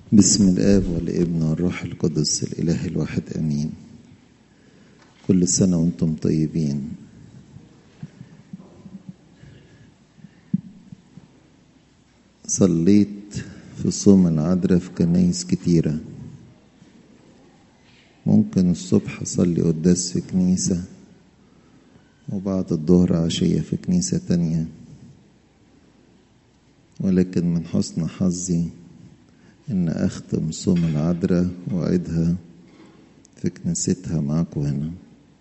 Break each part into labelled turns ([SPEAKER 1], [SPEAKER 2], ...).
[SPEAKER 1] بسم الآب والابن والروح القدس الإله الواحد أمين كل سنة وأنتم طيبين صليت في صوم العذراء في كنايس كتيرة ممكن الصبح أصلي قداس في كنيسة وبعد الظهر عشية في كنيسة تانية ولكن من حسن حظي إن أختم صوم العذراء وأعيدها في كنيستها معاكم هنا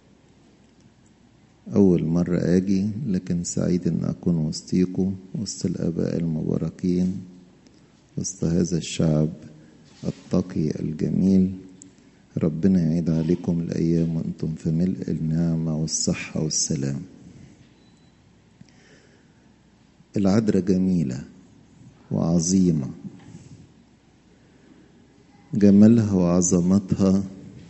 [SPEAKER 1] أول مرة أجي لكن سعيد إن أكون وسطيكم وسط الآباء المباركين وسط هذا الشعب التقي الجميل ربنا يعيد عليكم الأيام وأنتم في ملء النعمة والصحة والسلام العذراء جميلة وعظيمة جمالها وعظمتها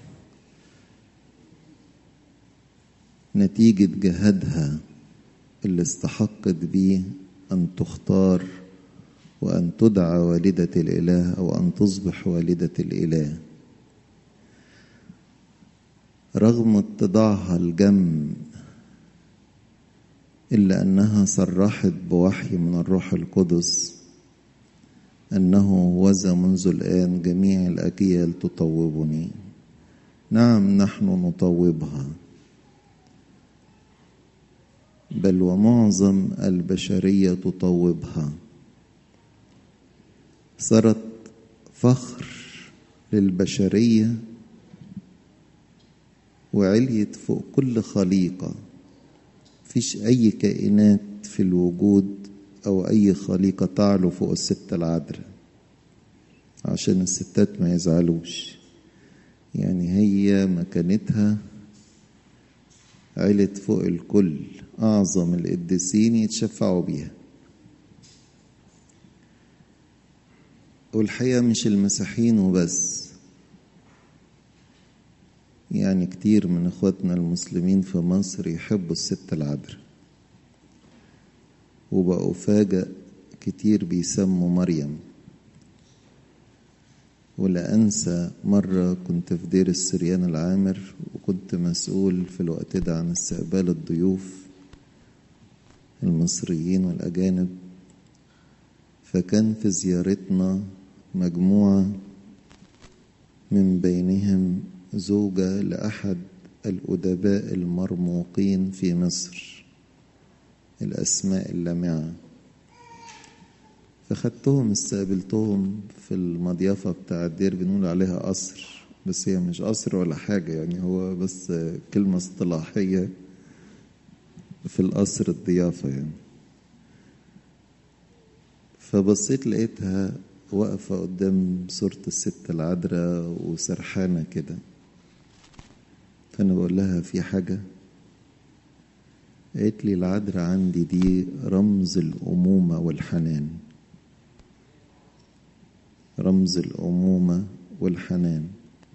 [SPEAKER 1] نتيجة جهادها اللي استحقت بيه أن تختار وأن تدعى والدة الإله أو أن تصبح والدة الإله رغم اتضاعها الجم إلا أنها صرحت بوحي من الروح القدس أنه وذا منذ الآن جميع الأجيال تطوبني نعم نحن نطوبها بل ومعظم البشرية تطوبها صارت فخر للبشرية وعليت فوق كل خليقة فيش أي كائنات في الوجود أو أي خليقة تعلو فوق الست العذراء عشان الستات ما يزعلوش يعني هي مكانتها علت فوق الكل أعظم القديسين يتشفعوا بيها والحقيقة مش المسيحيين وبس يعني كتير من اخواتنا المسلمين في مصر يحبوا الست العذراء وبقوا فاجأ كتير بيسموا مريم ولا أنسى مرة كنت في دير السريان العامر وكنت مسؤول في الوقت ده عن استقبال الضيوف المصريين والأجانب فكان في زيارتنا مجموعة من بينهم زوجة لأحد الأدباء المرموقين في مصر الأسماء اللامعة فخدتهم استقبلتهم في المضيافة بتاع الدير بنقول عليها قصر بس هي مش قصر ولا حاجة يعني هو بس كلمة اصطلاحية في القصر الضيافة يعني فبصيت لقيتها واقفة قدام صورة الست العذراء وسرحانة كده فأنا بقول لها في حاجة قالت لي العذراء عندي دي رمز الأمومة والحنان رمز الأمومة والحنان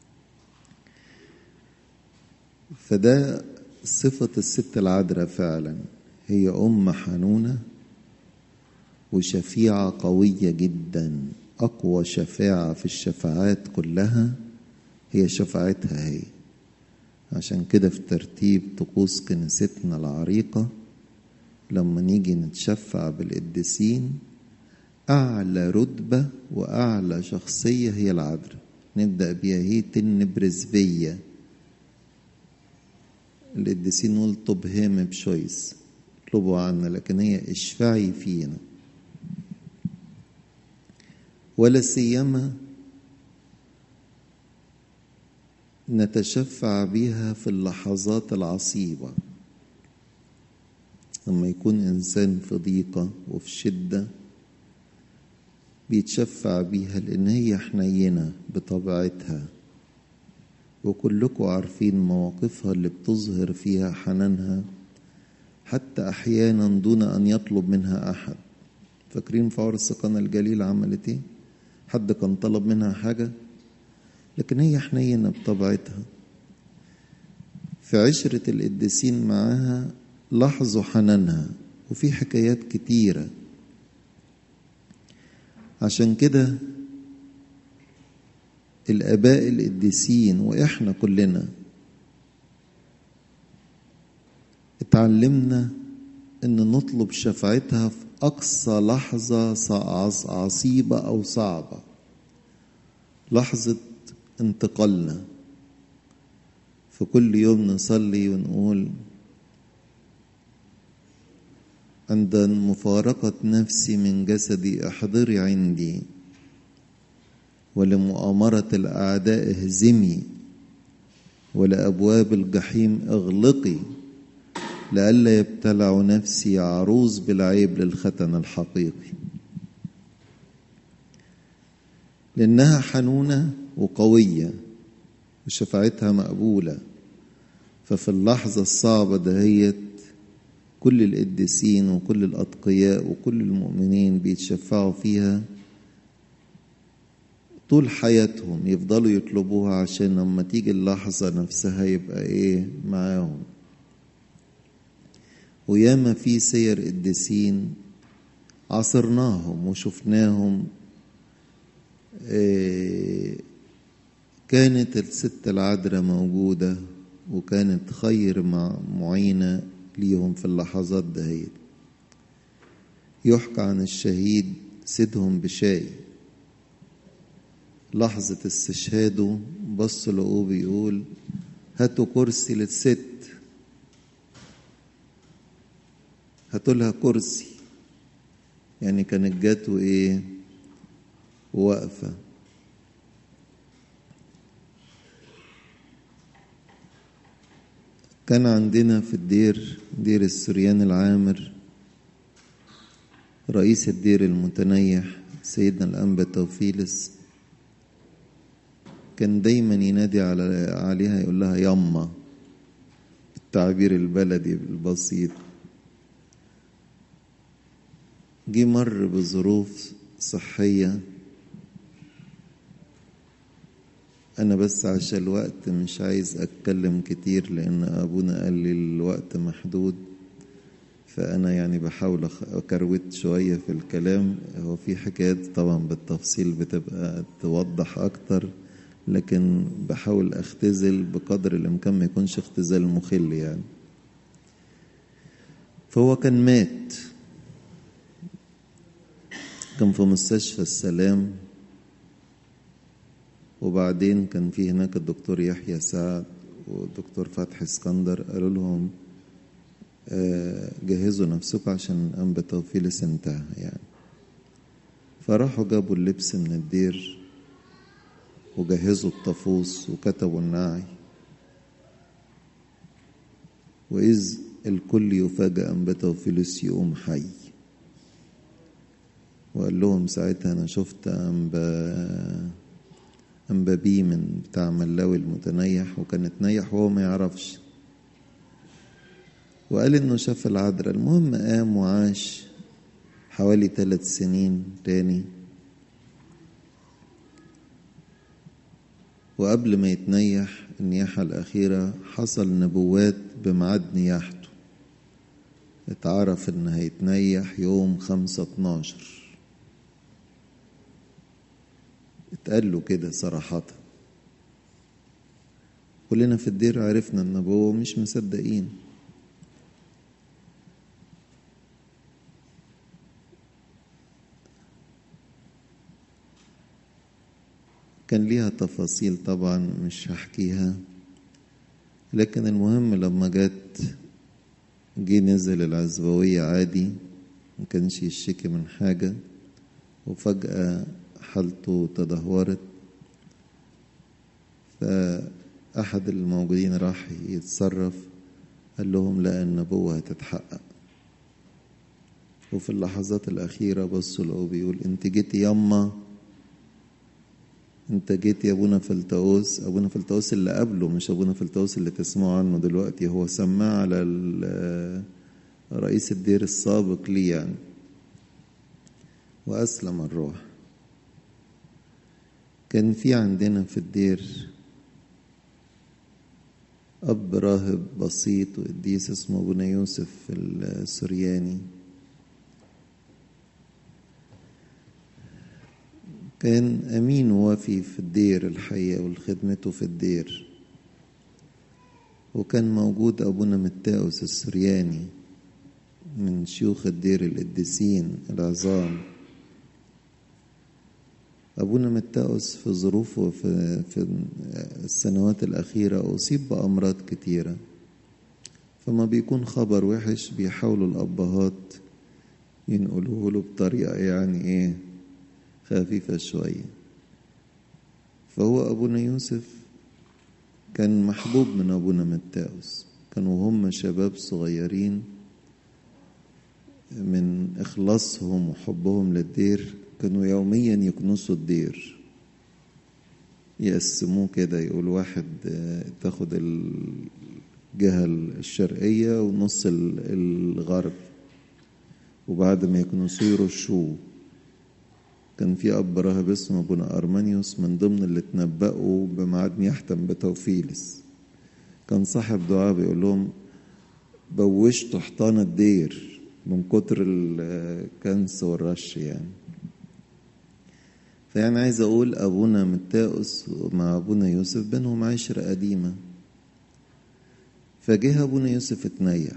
[SPEAKER 1] فده صفة الست العذراء فعلا هي أم حنونة وشفيعة قوية جدا أقوى شفاعة في الشفاعات كلها هي شفاعتها هي عشان كده في ترتيب طقوس كنيستنا العريقة لما نيجي نتشفع بالقديسين أعلى رتبة وأعلى شخصية هي العذراء نبدأ بيها هي تنبرز بيا القديسين نقول طب هيم بشويس اطلبوا عنا لكن هي اشفعي فينا ولا سيما نتشفع بها في اللحظات العصيبة لما يكون إنسان في ضيقة وفي شدة بيتشفع بيها لأن هي حنينة بطبيعتها وكلكم عارفين مواقفها اللي بتظهر فيها حنانها حتى أحيانا دون أن يطلب منها أحد فاكرين في عرس قنا الجليل عملت ايه حد كان طلب منها حاجة لكن هي حنينة بطبيعتها في عشرة القديسين معاها لاحظوا حنانها وفي حكايات كتيرة عشان كده الآباء القديسين وإحنا كلنا اتعلمنا إن نطلب شفاعتها في أقصى لحظة عصيبة أو صعبة لحظة انتقالنا في كل يوم نصلي ونقول عند مفارقة نفسي من جسدي احضري عندي ولمؤامرة الأعداء اهزمي ولأبواب الجحيم اغلقي لئلا يبتلع نفسي عروس بالعيب للختن الحقيقي لأنها حنونة وقوية وشفاعتها مقبولة ففي اللحظة الصعبة دهيت كل القديسين وكل الأتقياء وكل المؤمنين بيتشفعوا فيها طول حياتهم يفضلوا يطلبوها عشان لما تيجي اللحظة نفسها يبقى إيه معاهم وياما في سير قديسين عاصرناهم وشفناهم إيه كانت الست العذراء موجودة وكانت خير معينة ليهم في اللحظات دهيت يحكى عن الشهيد سيدهم بشاي لحظة استشهاده بص لقوه بيقول هاتوا كرسي للست هاتوا لها كرسي يعني كانت جاته ايه واقفه كان عندنا في الدير دير السريان العامر رئيس الدير المتنيح سيدنا الأنبا توفيلس كان دايما ينادي على عليها يقول لها يما بالتعبير البلدي البسيط جه مر بظروف صحيه أنا بس عشان الوقت مش عايز أتكلم كتير لأن أبونا قال لي الوقت محدود فأنا يعني بحاول أكروت شوية في الكلام هو في حكايات طبعا بالتفصيل بتبقى توضح أكتر لكن بحاول أختزل بقدر الإمكان ما يكونش اختزال مخل يعني فهو كان مات كان في مستشفى السلام وبعدين كان في هناك الدكتور يحيى سعد والدكتور فتحي اسكندر قالوا لهم جهزوا نفسكم عشان أنبا توفيلس انتهى يعني فراحوا جابوا اللبس من الدير وجهزوا الطفوس وكتبوا النعي وإذ الكل يفاجأ أنبا توفيلس يقوم حي وقال لهم ساعتها أنا شفت أنبا أنبابي من بتاع ملاوي المتنيح وكان اتنيح وهو ما يعرفش وقال إنه شاف العذراء المهم قام وعاش حوالي ثلاث سنين تاني وقبل ما يتنيح النياحة الأخيرة حصل نبوات بميعاد نياحته اتعرف إن هيتنيح يوم خمسة اتناشر اتقال له كده صراحة كلنا في الدير عرفنا النبوة مش مصدقين كان ليها تفاصيل طبعا مش هحكيها لكن المهم لما جت جه نزل العزبوية عادي ما كانش يشتكي من حاجة وفجأة حالته تدهورت فأحد الموجودين راح يتصرف قال لهم لا النبوة هتتحقق وفي اللحظات الأخيرة بصوا لقوا بيقول أنت جيتي يما أنت جيت يا أبونا فلتاوس أبونا فلتاوس اللي قبله مش أبونا فلتاوس اللي تسمعوا عنه دلوقتي هو سماه على رئيس الدير السابق لي يعني وأسلم الروح كان في عندنا في الدير أب راهب بسيط وقديس اسمه أبونا يوسف السرياني كان أمين ووفي في الدير الحقيقة والخدمته في الدير وكان موجود أبونا متاوس السرياني من شيوخ الدير القديسين العظام أبونا متاوس في ظروفه في, في السنوات الأخيرة أصيب بأمراض كتيرة فما بيكون خبر وحش بيحاولوا الأبهات ينقلوه له بطريقة يعني إيه خفيفة شوية فهو أبونا يوسف كان محبوب من أبونا متاوس كانوا هم شباب صغيرين من إخلاصهم وحبهم للدير كانوا يوميا يكنسوا الدير يقسموه كده يقول واحد تاخد الجهة الشرقية ونص الغرب وبعد ما يكنسوه يرشوه كان في أب راهب اسمه أبونا أرمانيوس من ضمن اللي اتنبأوا بميعاد يحتم بتوفيلس كان صاحب دعاء بيقول لهم بوشتوا حيطان الدير من كتر الكنس والرش يعني فيعني عايز أقول أبونا متاؤس مع أبونا يوسف بينهم عشرة قديمة فجه أبونا يوسف اتنيح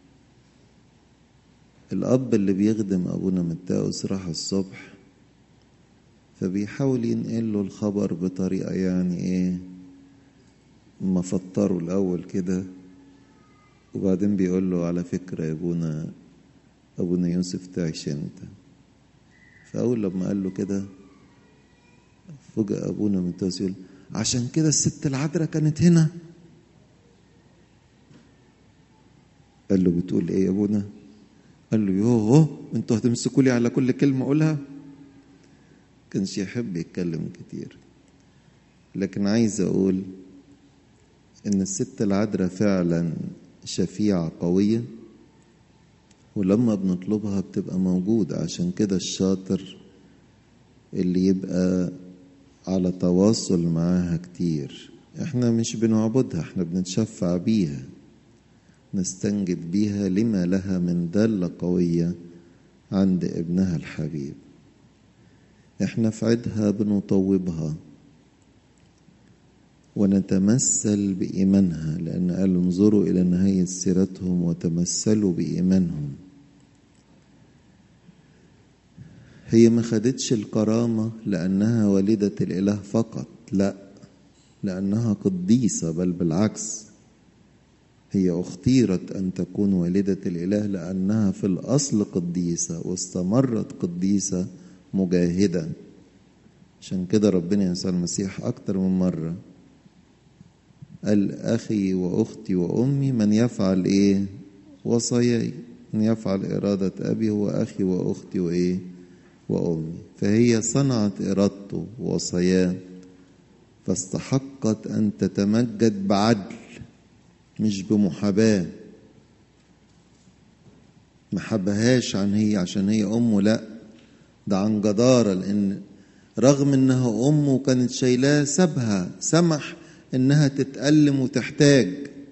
[SPEAKER 1] الأب اللي بيخدم أبونا متاؤس راح الصبح فبيحاول ينقل له الخبر بطريقة يعني إيه ما فطروا الأول كده وبعدين بيقول له على فكرة يا أبونا أبونا يوسف تعيش أنت فأول لما قال له كده فجأة أبونا متوس يقول عشان كده الست العذراء كانت هنا قال له بتقول ايه يا ابونا قال له يوه انتوا هتمسكوا لي على كل كلمه اقولها كانش يحب يتكلم كتير لكن عايز اقول ان الست العذراء فعلا شفيعة قوية ولما بنطلبها بتبقى موجودة عشان كده الشاطر اللي يبقى على تواصل معاها كتير احنا مش بنعبدها احنا بنتشفع بيها نستنجد بيها لما لها من دالة قوية عند ابنها الحبيب احنا في عيدها بنطوبها ونتمثل بإيمانها لأن قال انظروا إلى نهاية سيرتهم وتمثلوا بإيمانهم هي ما خدتش الكرامة لأنها والدة الإله فقط لا لأنها قديسة بل بالعكس هي اختيرت أن تكون والدة الإله لأنها في الأصل قديسة واستمرت قديسة مجاهدة عشان كده ربنا يسوع المسيح أكتر من مرة قال أخي وأختي وأمي من يفعل إيه وصاياي من يفعل إرادة أبي هو أخي وأختي وإيه وأمي فهي صنعت إرادته ووصاياه فاستحقت أن تتمجد بعدل مش بمحاباة ما حبهاش عن هي عشان هي أمه لأ ده عن جدارة لأن رغم إنها أمه وكانت شايلاه سابها سمح إنها تتألم وتحتاج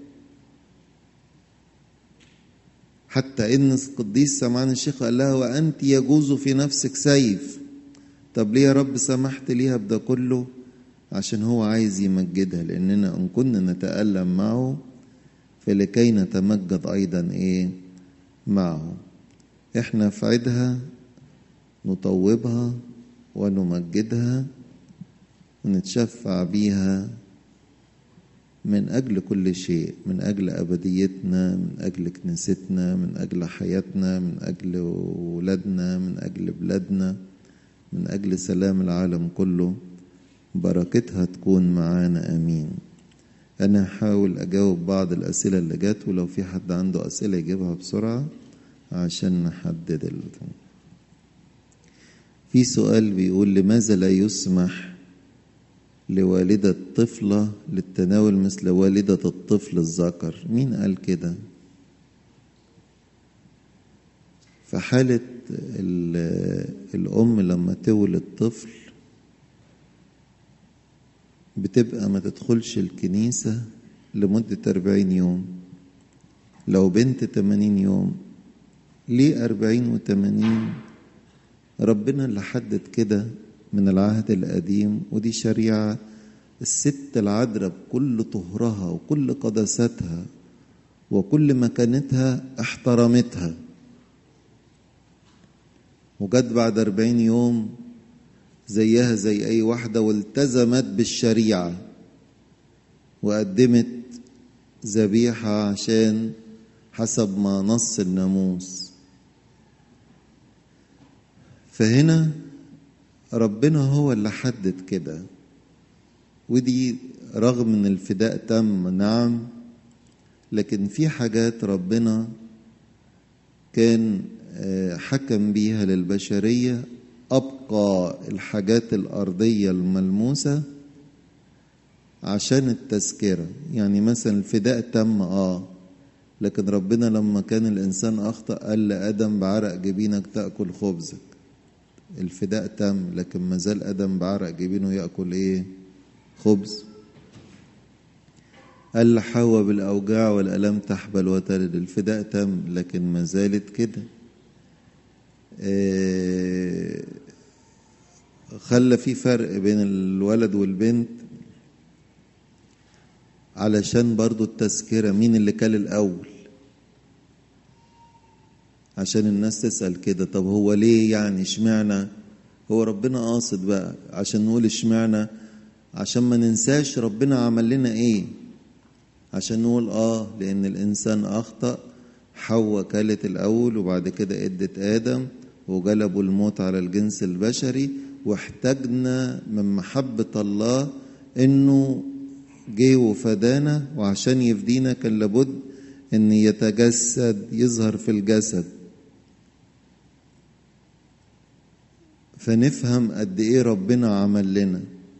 [SPEAKER 1] حتى إن القديس سمعان الشيخ قال لها وأنت يجوز في نفسك سيف طب ليه يا رب سمحت ليها بده كله عشان هو عايز يمجدها لأننا إن كنا نتألم معه فلكي نتمجد أيضا إيه معه إحنا في عيدها نطوبها ونمجدها ونتشفع بيها من أجل كل شيء من أجل أبديتنا من أجل كنيستنا من أجل حياتنا من أجل ولادنا من أجل بلادنا من أجل سلام العالم كله بركتها تكون معانا آمين أنا هحاول أجاوب بعض الأسئلة اللي جات ولو في حد عنده أسئلة يجيبها بسرعة عشان نحدد ال... في سؤال بيقول لماذا لا يسمح لوالدة طفلة للتناول مثل والدة الطفل الذكر مين قال كده في حالة الأم لما تولد طفل بتبقى ما تدخلش الكنيسة لمدة أربعين يوم لو بنت تمانين يوم ليه أربعين وتمانين ربنا اللي حدد كده من العهد القديم ودي شريعة الست العذراء بكل طهرها وكل قداستها وكل مكانتها احترمتها وجت بعد أربعين يوم زيها زي أي واحدة والتزمت بالشريعة وقدمت ذبيحة عشان حسب ما نص الناموس فهنا ربنا هو اللي حدد كده ودي رغم ان الفداء تم نعم لكن في حاجات ربنا كان حكم بيها للبشرية أبقى الحاجات الأرضية الملموسة عشان التذكرة يعني مثلا الفداء تم آه لكن ربنا لما كان الإنسان أخطأ قال لآدم بعرق جبينك تأكل خبزك الفداء تم لكن ما زال آدم بعرق جبينه يأكل إيه خبز قال لحواء بالأوجاع والألم تحبل وتلد الفداء تم لكن ما زالت كده آه خلى في فرق بين الولد والبنت علشان برضو التذكرة مين اللي كل الأول عشان الناس تسأل كده طب هو ليه يعني اشمعنى هو ربنا قاصد بقى عشان نقول اشمعنى عشان ما ننساش ربنا عمل لنا ايه عشان نقول اه لان الانسان اخطأ حواء كلت الاول وبعد كده ادت ادم وجلبوا الموت على الجنس البشري واحتاجنا من محبة الله انه جه وفدانا وعشان يفدينا كان لابد ان يتجسد يظهر في الجسد فنفهم قد ايه ربنا عمل لنا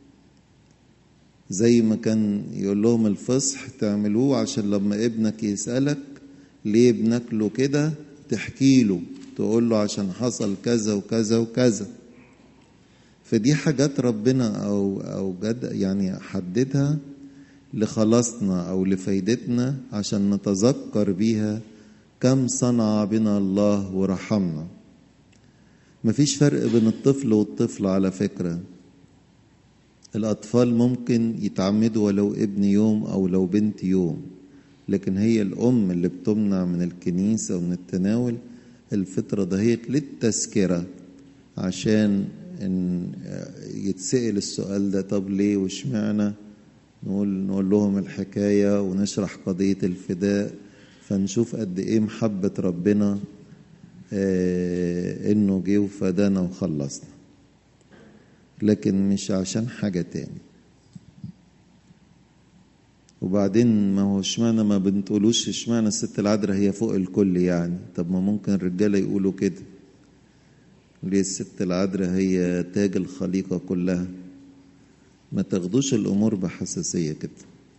[SPEAKER 1] زي ما كان يقول لهم الفصح تعملوه عشان لما ابنك يسألك ليه بناكله كده تحكي له تقول له عشان حصل كذا وكذا وكذا فدي حاجات ربنا او او جد يعني حددها لخلاصنا او لفايدتنا عشان نتذكر بيها كم صنع بنا الله ورحمنا مفيش فرق بين الطفل والطفل على فكره الأطفال ممكن يتعمدوا ولو ابن يوم أو لو بنت يوم لكن هي الأم اللي بتمنع من الكنيسة ومن التناول الفترة دهيت للتذكرة عشان إن يتسأل السؤال ده طب ليه واشمعنى نقول نقول لهم الحكاية ونشرح قضية الفداء فنشوف قد إيه محبة ربنا آه إنه جه وفدانا وخلصنا لكن مش عشان حاجة تاني وبعدين ما هو اشمعنى ما بنتقولوش اشمعنى الست العذراء هي فوق الكل يعني طب ما ممكن الرجالة يقولوا كده ليه الست العذراء هي تاج الخليقة كلها ما تاخدوش الأمور بحساسية كده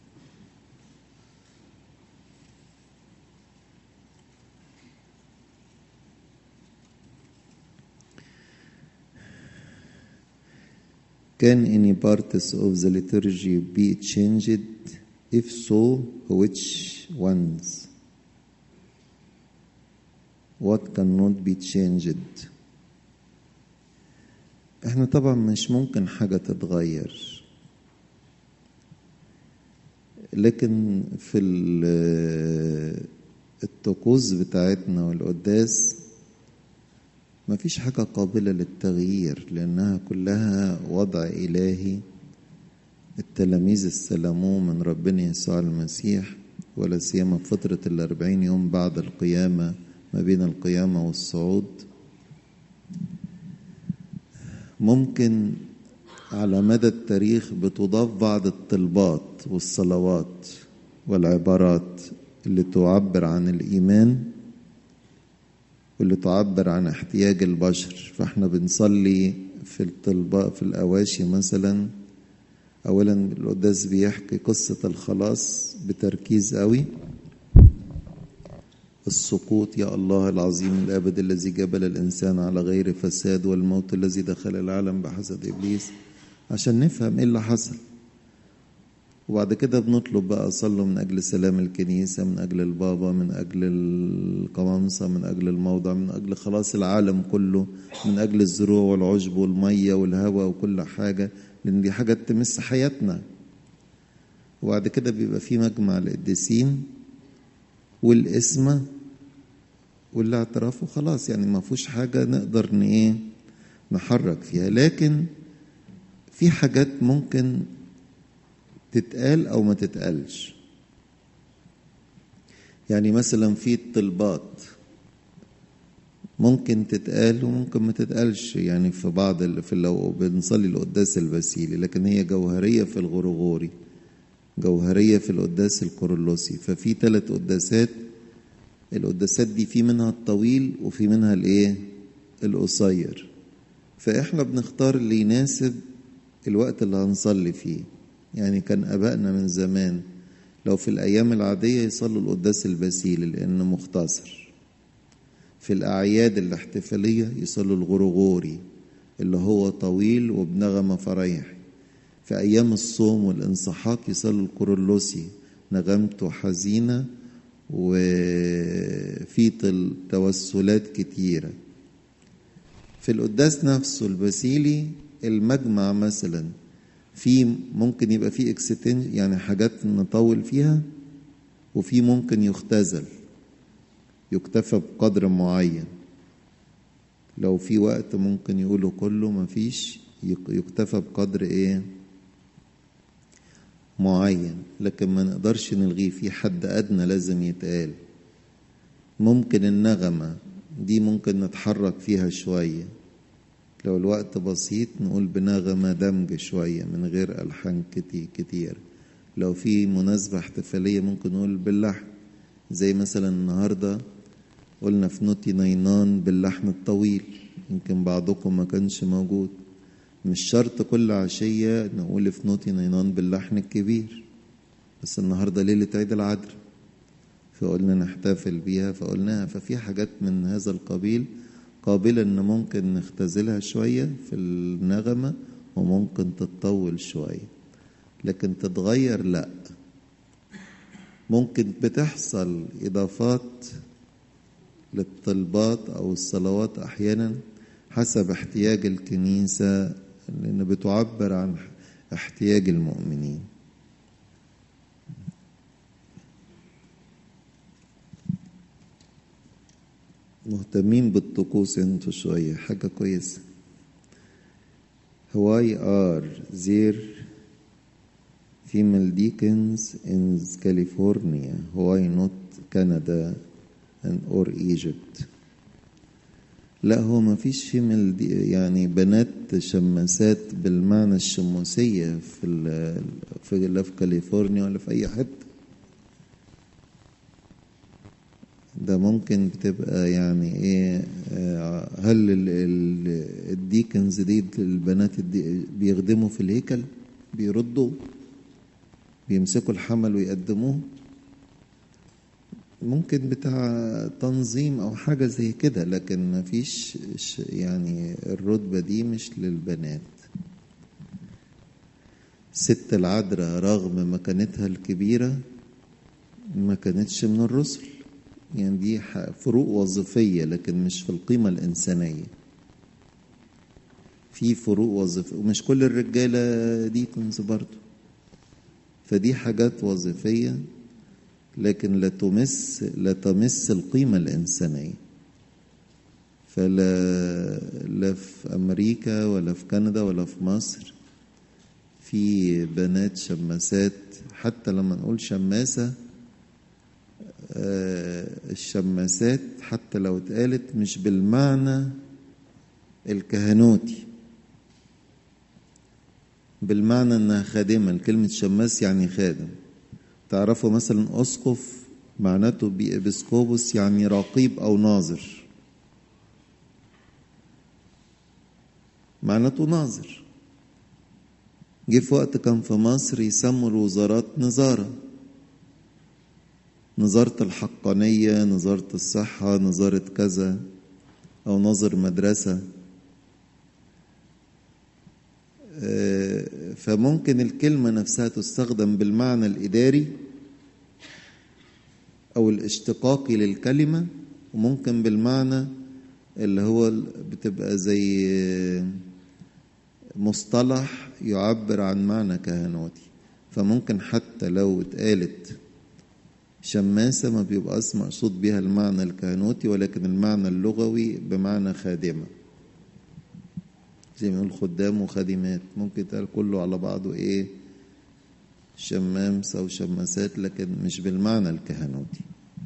[SPEAKER 1] Can any parts of the liturgy be changed? If so, which ones? What cannot be changed? احنا طبعا مش ممكن حاجة تتغير لكن في الطقوس بتاعتنا والقداس ما فيش حاجة قابلة للتغيير لأنها كلها وضع إلهي التلاميذ استلموه من ربنا يسوع المسيح ولا سيما فترة الأربعين يوم بعد القيامة ما بين القيامة والصعود ممكن على مدى التاريخ بتضاف بعض الطلبات والصلوات والعبارات اللي تعبر عن الإيمان واللي تعبر عن احتياج البشر فاحنا بنصلي في الطلباء في الأواشي مثلا أولا القداس بيحكي قصة الخلاص بتركيز قوي السقوط يا الله العظيم الأبد الذي جبل الإنسان على غير فساد والموت الذي دخل العالم بحسد إبليس عشان نفهم إيه اللي حصل وبعد كده بنطلب بقى صلوا من أجل سلام الكنيسة من أجل البابا من أجل القمامسة من أجل الموضع من أجل خلاص العالم كله من أجل الزروع والعشب والمية والهواء وكل حاجة لأن دي حاجة تمس حياتنا وبعد كده بيبقى في مجمع القديسين والقسمة والاعتراف وخلاص يعني ما فيهوش حاجة نقدر ن ايه نحرك فيها لكن في حاجات ممكن تتقال او ما تتقالش يعني مثلا في الطلبات ممكن تتقال وممكن ما تتقالش يعني في بعض ال... في لو بنصلي القداس البسيلي لكن هي جوهريه في الغرغوري جوهريه في القداس الكورولوسي ففي ثلاث قداسات القداسات دي في منها الطويل وفي منها الايه القصير فاحنا بنختار اللي يناسب الوقت اللي هنصلي فيه يعني كان ابائنا من زمان لو في الايام العاديه يصلوا القداس البسيلي لانه مختصر في الاعياد الاحتفاليه يصلوا الغرغوري اللي هو طويل وبنغمه فريح في ايام الصوم والانصحاق يصلوا الكورولوسي نغمته حزينه وفي توسلات كتيرة في القداس نفسه البسيلي المجمع مثلا في ممكن يبقى في اكستنج يعني حاجات نطول فيها وفي ممكن يختزل يكتفى بقدر معين لو في وقت ممكن يقولوا كله مفيش يكتفى بقدر ايه معين لكن ما نقدرش نلغيه في حد أدنى لازم يتقال ممكن النغمة دي ممكن نتحرك فيها شوية لو الوقت بسيط نقول بنغمة دمج شوية من غير ألحان كتير, كتير لو في مناسبة احتفالية ممكن نقول باللحن زي مثلا النهاردة قلنا في نوتي نينان باللحن الطويل يمكن بعضكم ما كانش موجود مش شرط كل عشية نقول في نوتي نينان باللحن الكبير بس النهاردة ليلة عيد العدل فقلنا نحتفل بيها فقلناها ففي حاجات من هذا القبيل قابلة ان ممكن نختزلها شوية في النغمة وممكن تتطول شوية لكن تتغير لا ممكن بتحصل اضافات للطلبات او الصلوات احيانا حسب احتياج الكنيسة لأن بتعبر عن احتياج المؤمنين مهتمين بالطقوس انتوا شوية حاجة كويسة Why are there female deacons in California? Why not Canada and or Egypt? لا هو ما فيش فيميل يعني بنات شماسات بالمعنى الشموسية في في لا في كاليفورنيا ولا في أي حتة ده ممكن بتبقى يعني ايه هل الديكنز دي البنات دي بيخدموا في الهيكل بيردوا بيمسكوا الحمل ويقدموه ممكن بتاع تنظيم او حاجة زي كده لكن ما فيش يعني الرتبة دي مش للبنات ست العذراء رغم مكانتها الكبيرة ما كانتش من الرسل يعني دي فروق وظيفية لكن مش في القيمة الإنسانية في فروق وظيفية ومش كل الرجالة دي كنز برضو فدي حاجات وظيفية لكن لا تمس لا تمس القيمة الإنسانية فلا لا في أمريكا ولا في كندا ولا في مصر في بنات شماسات حتى لما نقول شماسة الشماسات حتى لو اتقالت مش بالمعنى الكهنوتي بالمعنى انها خادمة كلمة شماس يعني خادم تعرفوا مثلا اسقف معناته بإبسكوبوس يعني رقيب او ناظر معناته ناظر جه في وقت كان في مصر يسموا الوزارات نظاره نظارة الحقانية نظارة الصحة نظارة كذا أو ناظر مدرسة فممكن الكلمة نفسها تستخدم بالمعنى الإداري أو الاشتقاقي للكلمة وممكن بالمعنى اللي هو بتبقى زي مصطلح يعبر عن معنى كهنوتي فممكن حتى لو اتقالت شماسة ما بيبقى مقصود بها المعنى الكهنوتي ولكن المعنى اللغوي بمعنى خادمة زي ما نقول خدام وخادمات ممكن يتقال كله على بعضه ايه شمامسة وشماسات لكن مش بالمعنى الكهنوتي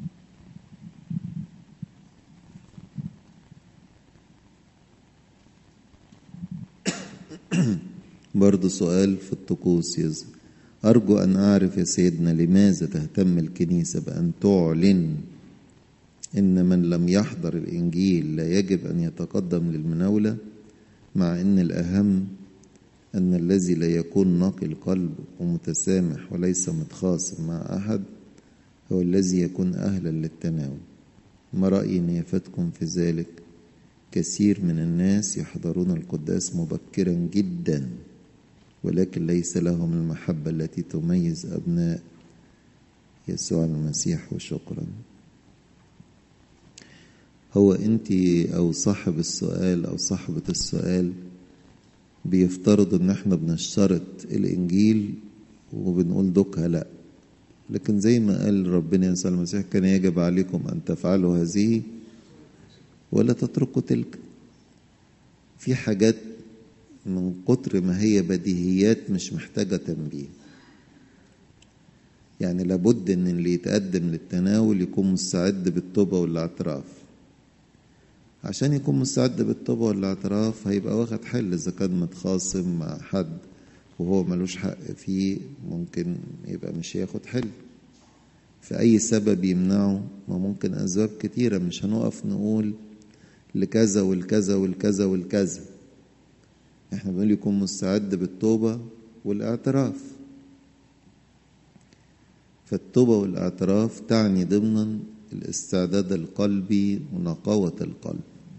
[SPEAKER 1] برضه سؤال في الطقوس يظهر أرجو أن أعرف يا سيدنا لماذا تهتم الكنيسة بأن تعلن إن من لم يحضر الإنجيل لا يجب أن يتقدم للمناولة مع أن الأهم أن الذي لا يكون نقي القلب ومتسامح وليس متخاصم مع أحد هو الذي يكون أهلا للتناول ما رأي نيافتكم في ذلك كثير من الناس يحضرون القداس مبكرا جدا ولكن ليس لهم المحبة التي تميز أبناء يسوع المسيح وشكرا هو أنت أو صاحب السؤال أو صاحبة السؤال بيفترض ان احنا بنشترط الانجيل وبنقول دوكها لا لكن زي ما قال ربنا يسوع المسيح كان يجب عليكم ان تفعلوا هذه ولا تتركوا تلك في حاجات من كتر ما هي بديهيات مش محتاجة تنبيه يعني لابد ان اللي يتقدم للتناول يكون مستعد بالتوبة والاعتراف عشان يكون مستعد بالتوبة والاعتراف هيبقى واخد حل إذا كان متخاصم مع حد وهو ملوش حق فيه ممكن يبقى مش هياخد حل في أي سبب يمنعه ما ممكن أسباب كتيرة مش هنقف نقول لكذا والكذا والكذا والكذا احنا بنقول يكون مستعد بالتوبة والاعتراف فالتوبة والاعتراف تعني ضمنا الاستعداد القلبي ونقاوة القلب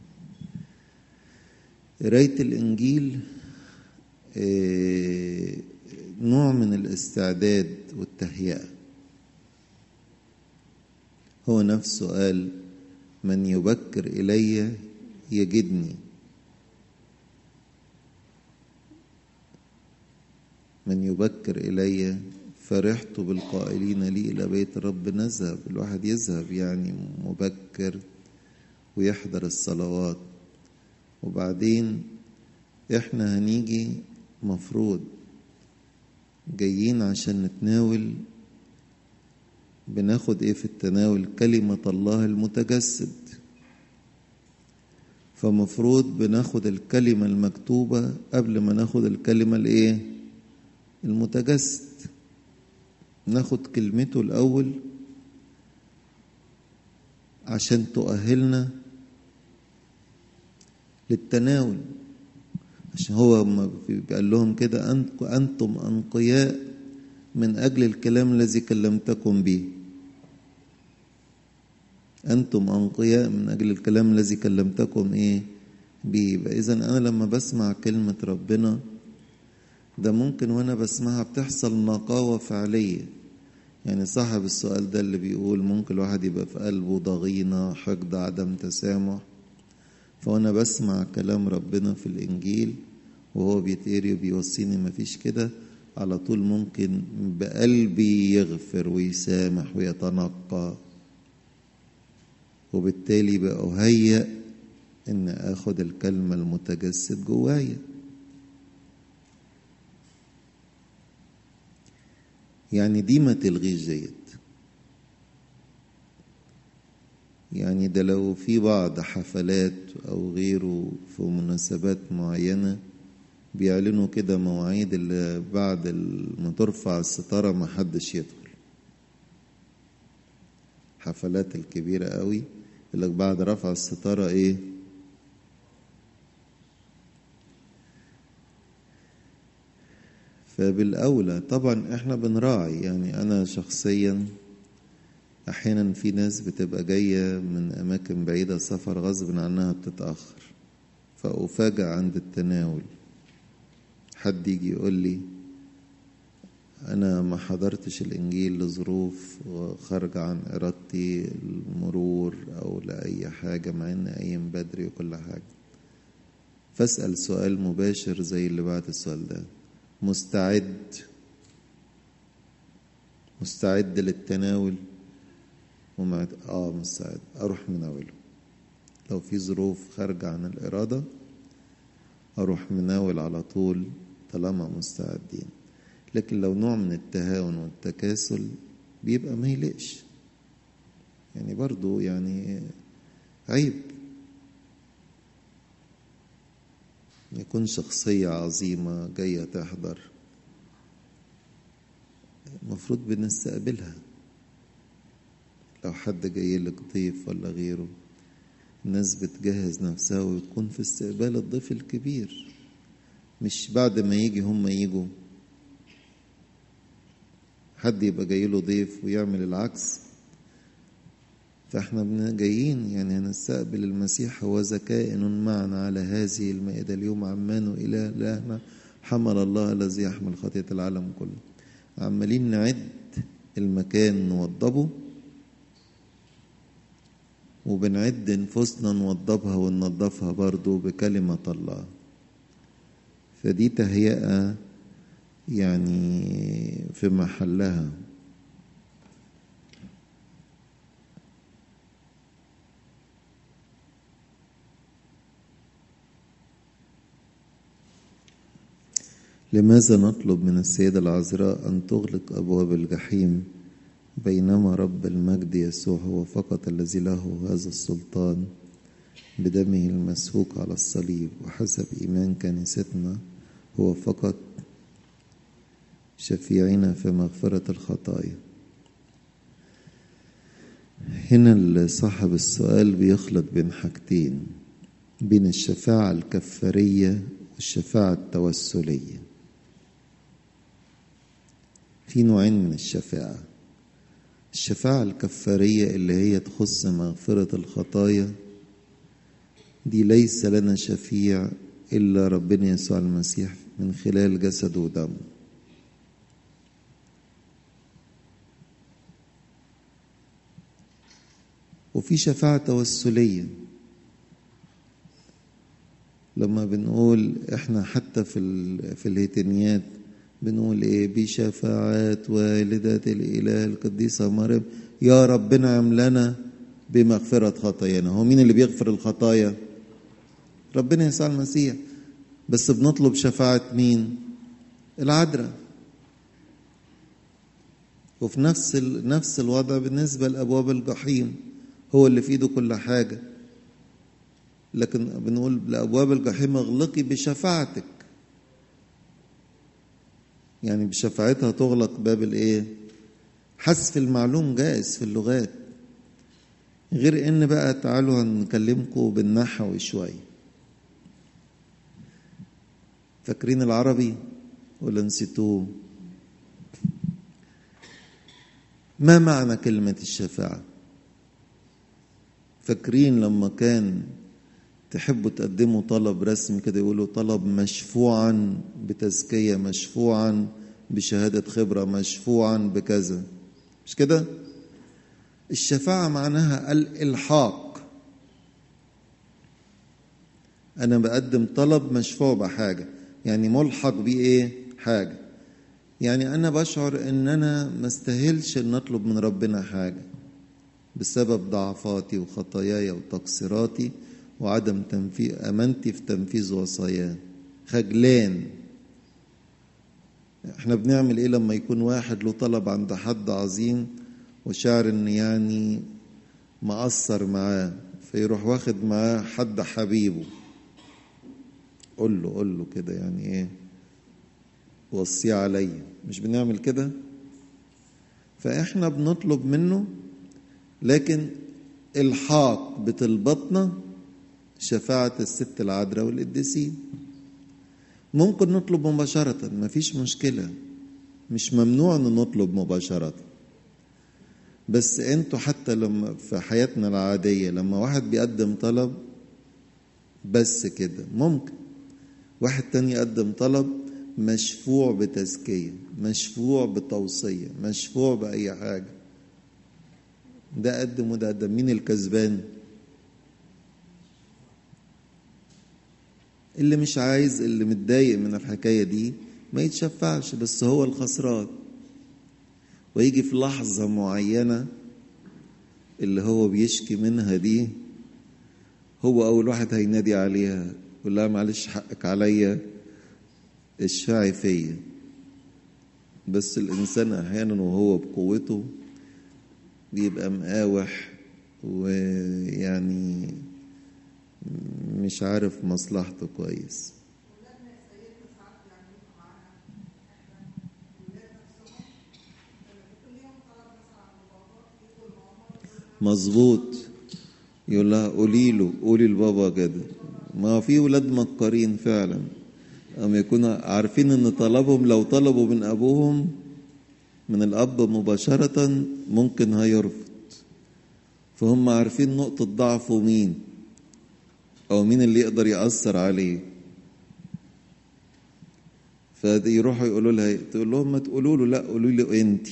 [SPEAKER 1] قراية الإنجيل نوع من الاستعداد والتهيئة هو نفسه قال من يبكر إلي يجدني من يبكر إلي فرحت بالقائلين لي إلى بيت الرب نذهب الواحد يذهب يعني مبكر ويحضر الصلوات وبعدين احنا هنيجي مفروض جايين عشان نتناول بناخد ايه في التناول كلمة الله المتجسد فمفروض بناخد الكلمة المكتوبة قبل ما ناخد الكلمة الايه المتجسد ناخد كلمته الأول عشان تؤهلنا للتناول عشان هو قال لهم كده أنتم أنقياء من أجل الكلام الذي كلمتكم به أنتم أنقياء من أجل الكلام الذي كلمتكم إيه به إذا أنا لما بسمع كلمة ربنا ده ممكن وأنا بسمعها بتحصل نقاوة فعلية يعني صاحب السؤال ده اللي بيقول ممكن الواحد يبقى في قلبه ضغينة حقد عدم تسامح فوانا بسمع كلام ربنا في الانجيل وهو بيتقري وبيوصيني مفيش كده على طول ممكن بقلبي يغفر ويسامح ويتنقى وبالتالي بقى أهيأ إن آخد الكلمة المتجسد جوايا يعني دي ما تلغيش ديت يعني ده لو في بعض حفلات أو غيره في مناسبات معينة بيعلنوا كده مواعيد اللي بعد ما ترفع الستارة ما حدش يدخل حفلات الكبيرة قوي يقول لك بعد رفع الستارة ايه فبالأولى طبعا احنا بنراعي يعني أنا شخصيا أحيانا في ناس بتبقى جاية من أماكن بعيدة سفر غصب عنها بتتأخر فأفاجأ عند التناول حد يجي يقول لي أنا ما حضرتش الإنجيل لظروف خارجة عن إرادتي المرور أو لأي حاجة مع إن قايم بدري وكل حاجة فاسأل سؤال مباشر زي اللي بعد السؤال ده مستعد مستعد للتناول ومع اه مستعد اروح مناوله لو في ظروف خارجة عن الإرادة أروح مناول على طول طالما مستعدين لكن لو نوع من التهاون والتكاسل بيبقى ما يلقش يعني برضو يعني عيب يكون شخصية عظيمة جاية تحضر المفروض بنستقبلها لو حد جاي لك ضيف ولا غيره الناس بتجهز نفسها وتكون في استقبال الضيف الكبير مش بعد ما يجي هم يجوا حد يبقى جاي له ضيف ويعمل العكس فاحنا جايين يعني هنستقبل المسيح هو كائن معنا على هذه المائدة اليوم عمان إلى إلهنا حمل الله الذي يحمل خطية العالم كله عمالين نعد المكان نوضبه وبنعد نفوسنا نوضبها وننضفها برضو بكلمة الله فدي تهيئة يعني في محلها لماذا نطلب من السيدة العذراء أن تغلق أبواب الجحيم بينما رب المجد يسوع هو فقط الذي له هذا السلطان بدمه المسفوك على الصليب وحسب إيمان كنيستنا هو فقط شفيعنا في مغفرة الخطايا هنا صاحب السؤال بيخلط بين حاجتين بين الشفاعة الكفارية والشفاعة التوسلية في نوعين من الشفاعة الشفاعة الكفارية اللي هي تخص مغفرة الخطايا دي ليس لنا شفيع إلا ربنا يسوع المسيح من خلال جسده ودمه وفي شفاعة توسلية لما بنقول احنا حتى في في الهيتنيات بنقول ايه بشفاعات والدة الإله القديسة مريم يا رب نعم لنا بمغفرة خطايانا هو مين اللي بيغفر الخطايا ربنا يسوع المسيح بس بنطلب شفاعة مين العذراء وفي نفس نفس الوضع بالنسبة لأبواب الجحيم هو اللي في ايده كل حاجة لكن بنقول لأبواب الجحيم اغلقي بشفاعتك يعني بشفاعتها تغلق باب الايه حذف المعلوم جائز في اللغات غير ان بقى تعالوا هنكلمكم بالنحو شويه فاكرين العربي ولا نسيتوه ما معنى كلمة الشفاعة فاكرين لما كان تحبوا تقدموا طلب رسمي كده يقولوا طلب مشفوعا بتزكية مشفوعا بشهادة خبرة مشفوعا بكذا مش كده الشفاعة معناها الإلحاق أنا بقدم طلب مشفوع بحاجة يعني ملحق بيه إيه حاجة يعني أنا بشعر إن أنا ما استاهلش إن أطلب من ربنا حاجة بسبب ضعفاتي وخطاياي وتقصيراتي وعدم تنفيذ أمانتي في تنفيذ وصاياه خجلان احنا بنعمل ايه لما يكون واحد له طلب عند حد عظيم وشعر ان يعني مقصر معاه فيروح واخد معاه حد حبيبه قول له قول له كده يعني ايه وصيه عليا مش بنعمل كده فاحنا بنطلب منه لكن الحاق بطلباتنا شفاعة الست العذراء والقديسين ممكن نطلب مباشرة مفيش مشكلة مش ممنوع ان نطلب مباشرة بس انتوا حتى لما في حياتنا العادية لما واحد بيقدم طلب بس كده ممكن واحد تاني يقدم طلب مشفوع بتزكية مشفوع بتوصية مشفوع بأي حاجة ده قدم وده قدم مين الكسبان اللي مش عايز اللي متضايق من الحكاية دي ما يتشفعش بس هو الخسران ويجي في لحظة معينة اللي هو بيشكي منها دي هو أول واحد هينادي عليها يقول لها معلش حقك عليا اشفعي فيا بس الإنسان أحيانا وهو بقوته بيبقى مقاوح ويعني مش عارف مصلحته كويس مظبوط يقول لها قولي له قولي لبابا كده ما في ولاد مكارين فعلا أما يكونوا عارفين ان طلبهم لو طلبوا من ابوهم من الاب مباشرة ممكن هيرفض فهم عارفين نقطة ضعفه مين او مين اللي يقدر يأثر عليه فيروحوا يقولوا لها تقول لهم ما تقولوا له لا قولوا له انت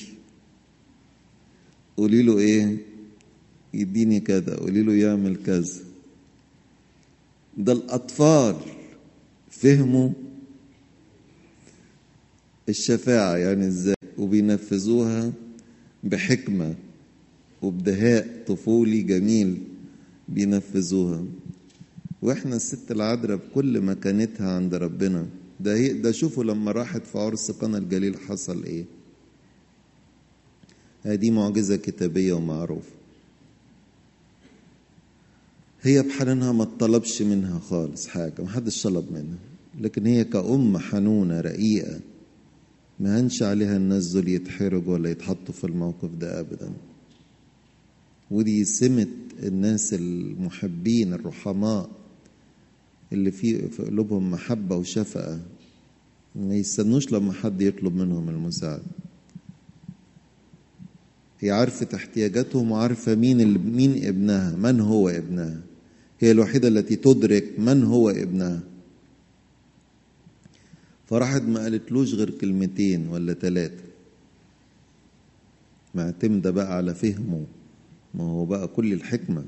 [SPEAKER 1] قولي له ايه يديني كذا قولي له يعمل كذا ده الأطفال فهموا الشفاعة يعني ازاي وبينفذوها بحكمة وبدهاء طفولي جميل بينفذوها واحنا الست العذراء بكل مكانتها عند ربنا ده هي ده شوفوا لما راحت في عرس قنا الجليل حصل ايه هذه معجزة كتابية ومعروفة هي بحنانها ما طلبش منها خالص حاجة ما حدش طلب منها لكن هي كأم حنونة رقيقة ما هنش عليها الناس دول يتحرجوا ولا يتحطوا في الموقف ده أبدا ودي سمة الناس المحبين الرحماء اللي في في قلوبهم محبة وشفقة ما يستنوش لما حد يطلب منهم المساعدة هي عارفة احتياجاتهم وعارفة مين اللي مين ابنها من هو ابنها هي الوحيدة التي تدرك من هو ابنها فراحت ما قالتلوش غير كلمتين ولا ثلاثة معتمدة بقى على فهمه ما هو بقى كل الحكمة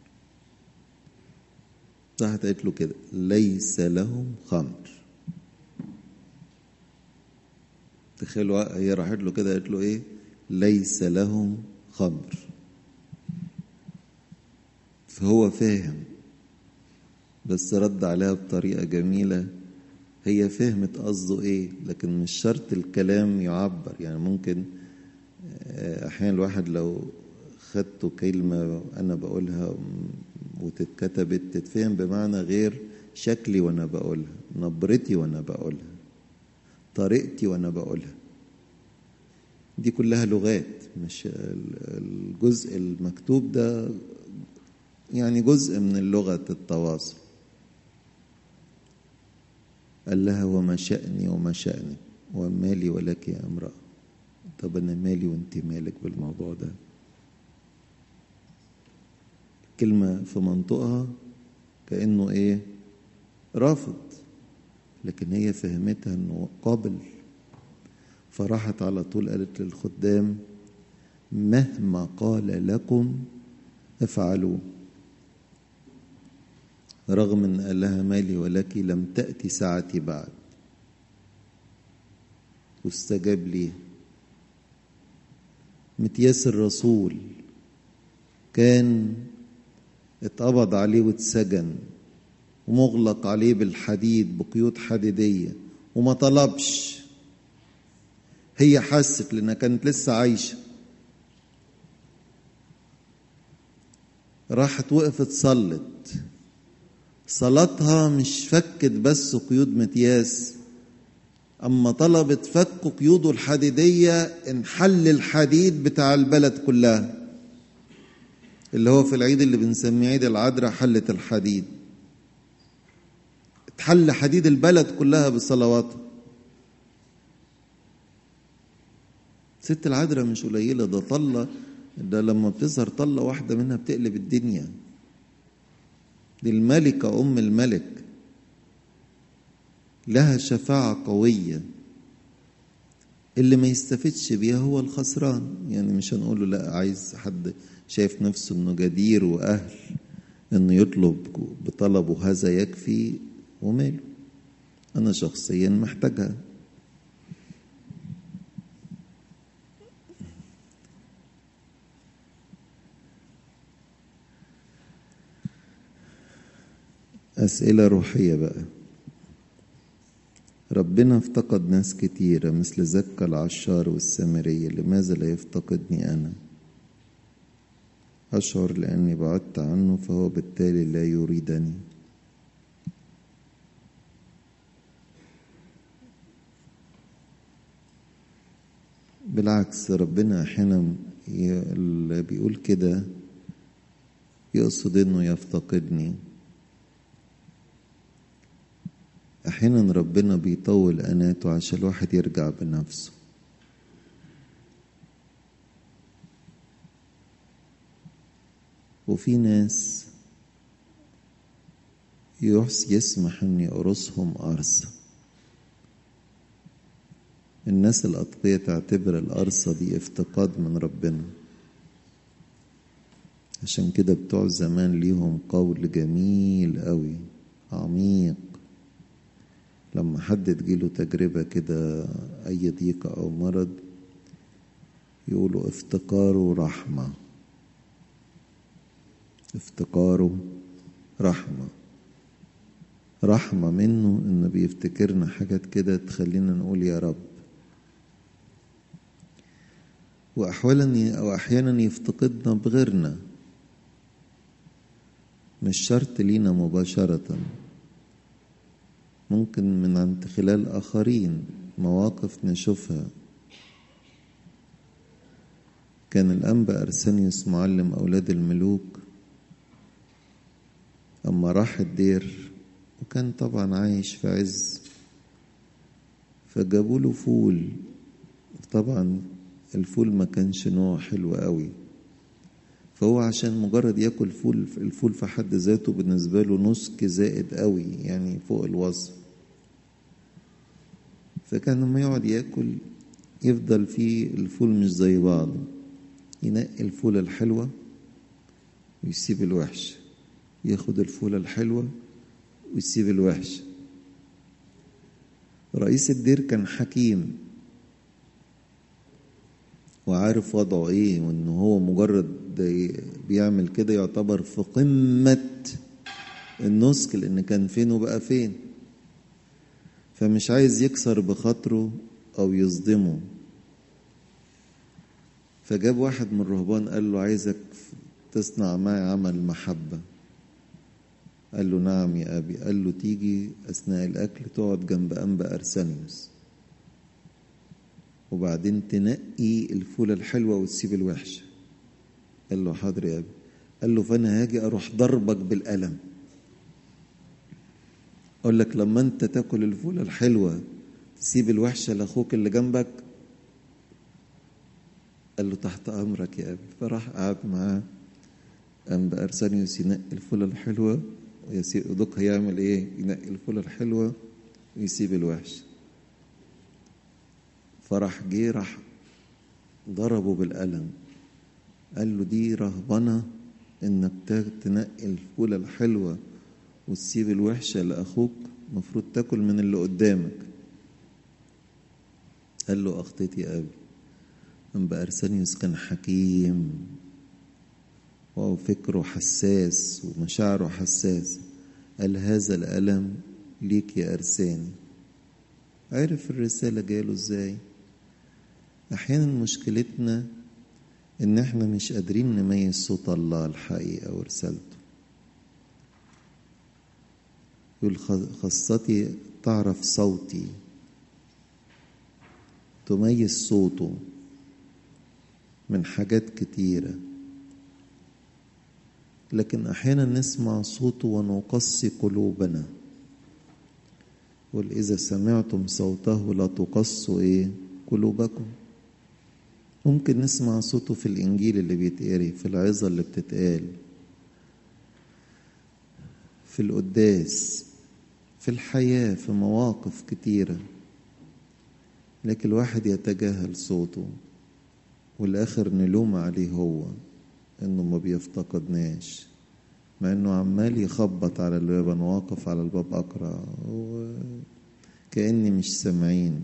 [SPEAKER 1] راحت قالت له كده ليس لهم خمر تخيلوا هي راحت له كده قالت له ايه ليس لهم خمر فهو فاهم بس رد عليها بطريقة جميلة هي فهمت قصده ايه لكن مش شرط الكلام يعبر يعني ممكن احيانا الواحد لو خدته كلمة انا بقولها وتتكتبت تتفهم بمعنى غير شكلي وانا بقولها نبرتي وانا بقولها طريقتي وانا بقولها دي كلها لغات مش الجزء المكتوب ده يعني جزء من لغة التواصل قال لها وما شأني وما شأنك ومالي ولك يا امرأة طب أنا مالي وأنت مالك بالموضوع ده كلمة في منطقها كأنه إيه رافض لكن هي فهمتها أنه قابل فراحت على طول قالت للخدام مهما قال لكم افعلوا رغم ان قال لها مالي ولك لم تأتي ساعتي بعد واستجاب لي متياس الرسول كان اتقبض عليه واتسجن ومغلق عليه بالحديد بقيود حديدية وما طلبش هي حست لأنها كانت لسه عايشة راحت وقفت صلت صلاتها مش فكت بس قيود متياس أما طلبت فك قيوده الحديدية انحل الحديد بتاع البلد كلها اللي هو في العيد اللي بنسميه عيد العذراء حلة الحديد اتحل حديد البلد كلها بصلواتها ست العذراء مش قليلة ده طلة ده لما بتظهر طلة واحدة منها بتقلب الدنيا دي الملكة أم الملك لها شفاعة قوية اللي ما يستفدش بيها هو الخسران يعني مش هنقوله لا عايز حد شايف نفسه انه جدير واهل انه يطلب بطلبه هذا يكفي وماله انا شخصيا محتاجها أسئلة روحية بقى ربنا افتقد ناس كتيرة مثل زكا العشار والسامرية لماذا لا يفتقدني أنا أشعر لأني بعدت عنه فهو بالتالي لا يريدني بالعكس ربنا أحيانا اللي بيقول كده يقصد إنه يفتقدني أحيانا ربنا بيطول أناته عشان الواحد يرجع بنفسه وفي ناس يسمح أن يقرصهم قرصة الناس الأتقية تعتبر القرصة دي افتقاد من ربنا عشان كده بتوع زمان ليهم قول جميل قوي عميق لما حد تجيله تجربة كده أي ضيقة أو مرض يقولوا افتقاره رحمة افتقاره رحمة رحمة منه إنه بيفتكرنا حاجات كده تخلينا نقول يا رب وأحيانا أو أحيانا يفتقدنا بغيرنا مش شرط لينا مباشرة ممكن من عند خلال آخرين مواقف نشوفها كان الأنبا أرسنيوس معلم أولاد الملوك أما راح الدير وكان طبعا عايش في عز فجابوا له فول طبعا الفول ما كانش نوع حلو قوي فهو عشان مجرد ياكل فول الفول في حد ذاته بالنسبة له نسك زائد قوي يعني فوق الوصف فكان لما يقعد ياكل يفضل فيه الفول مش زي بعضه ينقي الفولة الحلوة ويسيب الوحش ياخد الفولة الحلوة ويسيب الوحش رئيس الدير كان حكيم وعارف وضعه ايه وان هو مجرد بيعمل كده يعتبر في قمة النسك لان كان فين وبقى فين فمش عايز يكسر بخاطره او يصدمه فجاب واحد من الرهبان قال له عايزك تصنع معي عمل محبة قال له نعم يا أبي قال له تيجي أثناء الأكل تقعد جنب أنبا أرسانيوس وبعدين تنقي الفولة الحلوة وتسيب الوحشة قال له حاضر يا أبي قال له فأنا هاجي أروح ضربك بالقلم أقول لك لما أنت تاكل الفولة الحلوة تسيب الوحشة لأخوك اللي جنبك قال له تحت أمرك يا أبي فراح قعد معاه أنبا أرسانيوس ينقي الفولة الحلوة ويسيب دوك هيعمل إيه؟ ينقي الفولة الحلوة ويسيب الوحش فراح جه راح ضربه بالقلم قال له دي رهبنة إنك تنقي الفولة الحلوة وتسيب الوحشة لأخوك المفروض تاكل من اللي قدامك قال له أخطيت يا أبي أنبا أرسانيوس كان حكيم وفكره حساس ومشاعره حساس قال هذا الألم ليك يا أرساني عرف الرسالة جاله ازاي أحيانا مشكلتنا إن إحنا مش قادرين نميز صوت الله الحقيقة ورسالته يقول خاصتي تعرف صوتي تميز صوته من حاجات كتيرة لكن أحيانا نسمع صوته ونقصي قلوبنا قل إذا سمعتم صوته لا تقصوا إيه قلوبكم ممكن نسمع صوته في الإنجيل اللي بيتقري في العظة اللي بتتقال في القداس في الحياة في مواقف كتيرة لكن الواحد يتجاهل صوته والآخر نلوم عليه هو إنه ما بيفتقدناش مع إنه عمال يخبط على الباب أنا واقف على الباب أقرأ كأني مش سامعين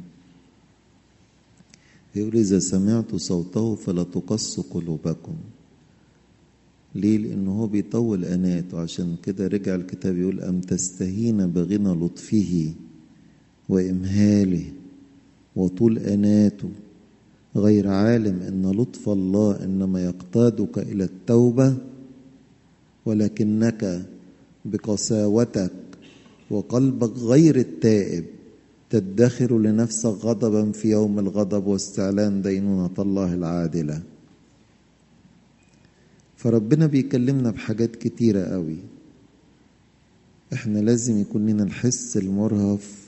[SPEAKER 1] يقول إذا سمعت صوته فلا تقص قلوبكم ليه لأنه هو بيطول أناته عشان كده رجع الكتاب يقول أم تستهين بغنى لطفه وإمهاله وطول أناته غير عالم أن لطف الله إنما يقتادك إلى التوبة ولكنك بقساوتك وقلبك غير التائب تدخر لنفسك غضبا في يوم الغضب واستعلان دينونة الله العادلة فربنا بيكلمنا بحاجات كتيرة قوي احنا لازم يكون لنا الحس المرهف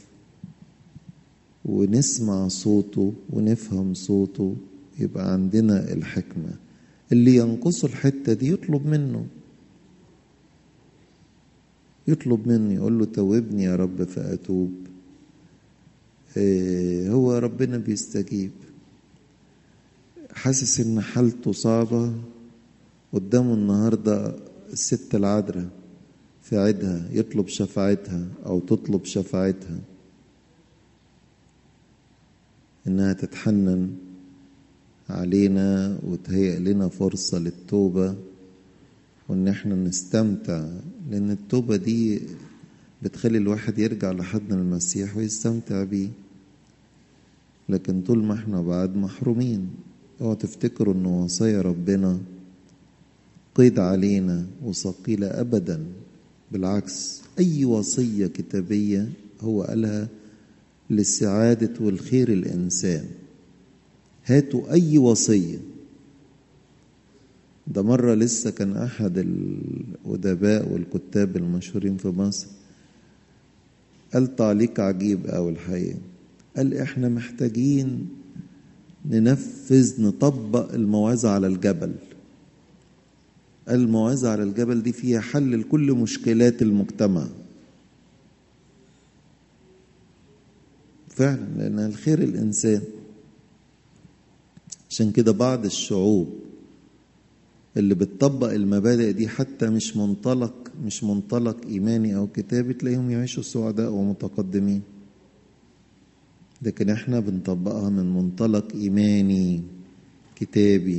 [SPEAKER 1] ونسمع صوته ونفهم صوته يبقى عندنا الحكمة اللي ينقصه الحتة دي يطلب منه يطلب مني يقول له توبني يا رب فأتوب إيه هو ربنا بيستجيب حاسس ان حالته صعبة قدامه النهاردة الست العذراء في عيدها يطلب شفاعتها أو تطلب شفاعتها إنها تتحنن علينا وتهيئ لنا فرصة للتوبة وإن إحنا نستمتع لأن التوبة دي بتخلي الواحد يرجع لحضن المسيح ويستمتع بيه لكن طول ما احنا بعد محرومين اوعوا تفتكروا ان وصايا ربنا قيد علينا وثقيلة أبدا بالعكس أي وصية كتابية هو قالها للسعادة والخير الإنسان هاتوا أي وصية ده مرة لسه كان أحد الأدباء والكتاب المشهورين في مصر قال تعليق عجيب أوي الحقيقة قال إحنا محتاجين ننفذ نطبق الموعظة على الجبل الموعظة على الجبل دي فيها حل لكل مشكلات المجتمع فعلا لأن الخير الإنسان عشان كده بعض الشعوب اللي بتطبق المبادئ دي حتى مش منطلق مش منطلق إيماني أو كتابي تلاقيهم يعيشوا سعداء ومتقدمين لكن احنا بنطبقها من منطلق إيماني كتابي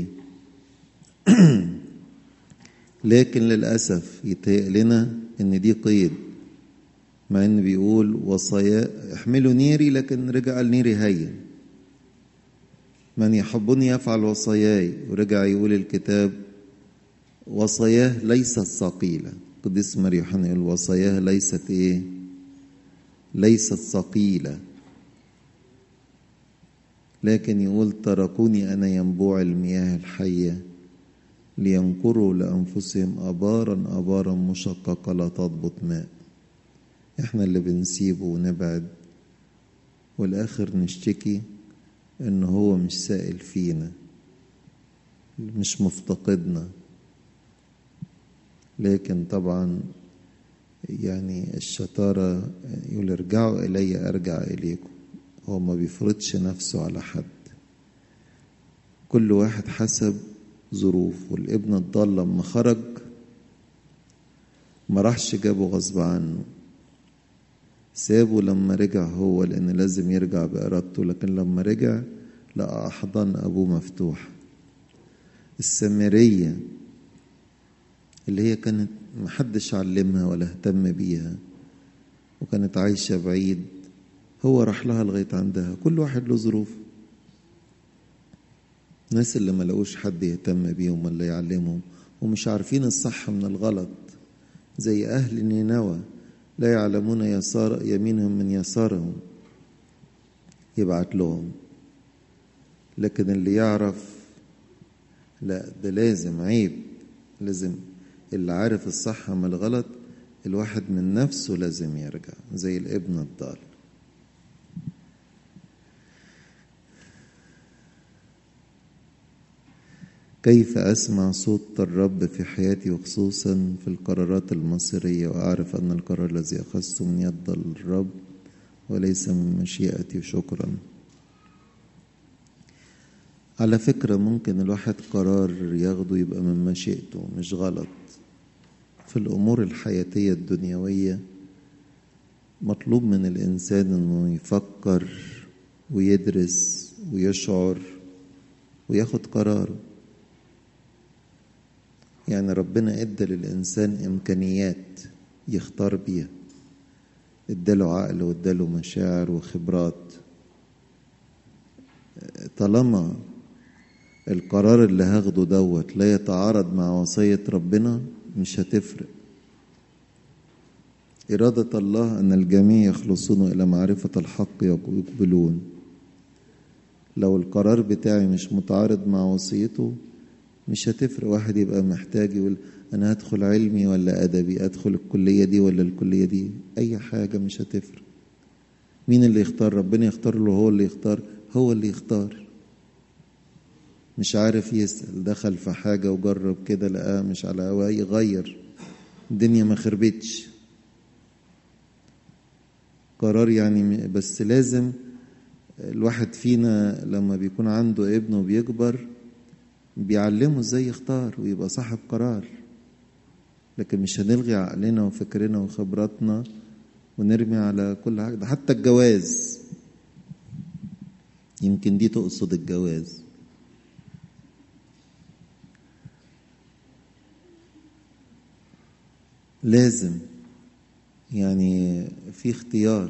[SPEAKER 1] لكن للأسف يتهيأ لنا إن دي قيد مع إن بيقول وصايا احملوا نيري لكن رجع النيري هين من يحبني يفعل وصاياي ورجع يقول الكتاب وصاياه ليست ثقيلة قديس ماري يوحنا يقول وصاياه ليست إيه ليست ثقيلة لكن يقول تركوني أنا ينبوع المياه الحية لينقروا لأنفسهم أبارا أبارا مشققة لا تضبط ماء احنا اللي بنسيبه ونبعد والآخر نشتكي إن هو مش سائل فينا مش مفتقدنا لكن طبعا يعني الشطارة يقول ارجعوا إلي أرجع إليكم هو ما بيفرضش نفسه على حد كل واحد حسب ظروف والابن الضال لما خرج ما راحش جابه غصب عنه سابه لما رجع هو لأن لازم يرجع بإرادته لكن لما رجع لقى أحضان أبوه مفتوح السامرية اللي هي كانت محدش علمها ولا اهتم بيها وكانت عايشة بعيد هو راح لها لغاية عندها كل واحد له ظروف الناس اللي ما لقوش حد يهتم بيهم ولا يعلمهم ومش عارفين الصح من الغلط زي أهل نينوى لا يعلمون يسار يمينهم من يسارهم يبعت لهم لكن اللي يعرف لا ده لازم عيب لازم اللي عارف الصح من الغلط الواحد من نفسه لازم يرجع زي الابن الضال كيف أسمع صوت الرب في حياتي وخصوصا في القرارات المصيرية وأعرف أن القرار الذي أخذته من يد الرب وليس من مشيئتي شكرا على فكرة ممكن الواحد قرار ياخده يبقى من مشيئته مش غلط في الأمور الحياتية الدنيوية مطلوب من الإنسان إنه يفكر ويدرس ويشعر وياخد قراره يعني ربنا ادى للإنسان إمكانيات يختار بيها اداله عقل واداله مشاعر وخبرات طالما القرار اللي هاخده دوت لا يتعارض مع وصية ربنا مش هتفرق إرادة الله أن الجميع يخلصون إلى معرفة الحق يقبلون لو القرار بتاعي مش متعارض مع وصيته مش هتفرق واحد يبقى محتاج يقول أنا هدخل علمي ولا أدبي أدخل الكلية دي ولا الكلية دي أي حاجة مش هتفرق مين اللي يختار ربنا يختار له هو اللي يختار هو اللي يختار مش عارف يسأل دخل في حاجة وجرب كده لقاه مش على هواه يغير الدنيا ما خربتش قرار يعني بس لازم الواحد فينا لما بيكون عنده ابنه بيكبر بيعلمه ازاي يختار ويبقى صاحب قرار لكن مش هنلغي عقلنا وفكرنا وخبراتنا ونرمي على كل حاجة ده حتى الجواز يمكن دي تقصد الجواز لازم يعني في اختيار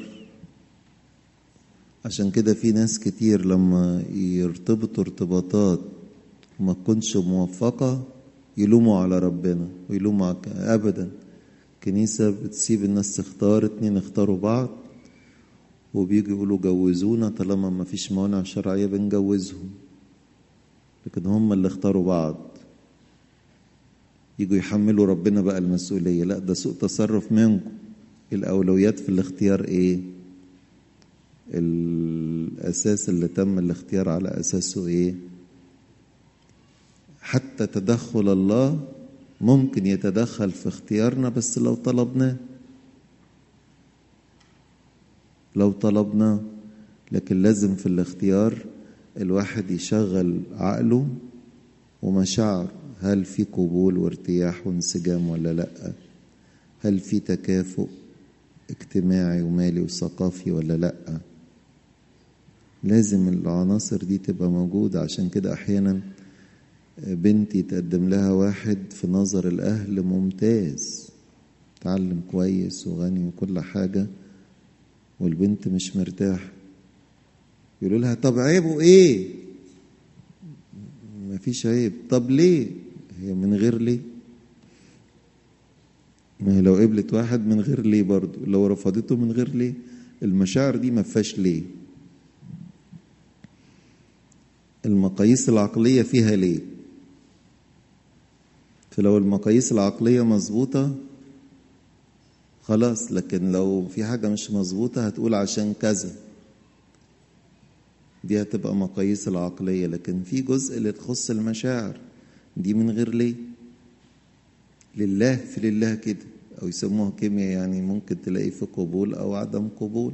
[SPEAKER 1] عشان كده في ناس كتير لما يرتبطوا ارتباطات وما تكونش موفقة يلوموا على ربنا ويلوموا على أبدا كنيسة بتسيب الناس تختار اتنين اختاروا بعض وبيجوا يقولوا جوزونا طالما ما فيش موانع شرعية بنجوزهم لكن هم اللي اختاروا بعض يجوا يحملوا ربنا بقى المسؤولية لا ده سوء تصرف منكم الأولويات في الاختيار ايه الأساس اللي تم الاختيار على أساسه ايه حتى تدخل الله ممكن يتدخل في اختيارنا بس لو طلبناه لو طلبناه لكن لازم في الاختيار الواحد يشغل عقله ومشاعره هل في قبول وارتياح وانسجام ولا لا هل في تكافؤ اجتماعي ومالي وثقافي ولا لا لازم العناصر دي تبقى موجودة عشان كده أحيانا بنتي تقدم لها واحد في نظر الأهل ممتاز تعلم كويس وغني وكل حاجة والبنت مش مرتاحة يقولوا لها طب عيبه ايه مفيش عيب طب ليه هي من غير ليه ما هي لو قبلت واحد من غير ليه برضو لو رفضته من غير ليه المشاعر دي ما فيهاش ليه المقاييس العقلية فيها ليه فلو المقاييس العقلية مظبوطة خلاص لكن لو في حاجة مش مظبوطة هتقول عشان كذا دي هتبقى مقاييس العقلية لكن في جزء اللي تخص المشاعر دي من غير ليه لله في لله كده أو يسموها كيمياء يعني ممكن تلاقي في قبول أو عدم قبول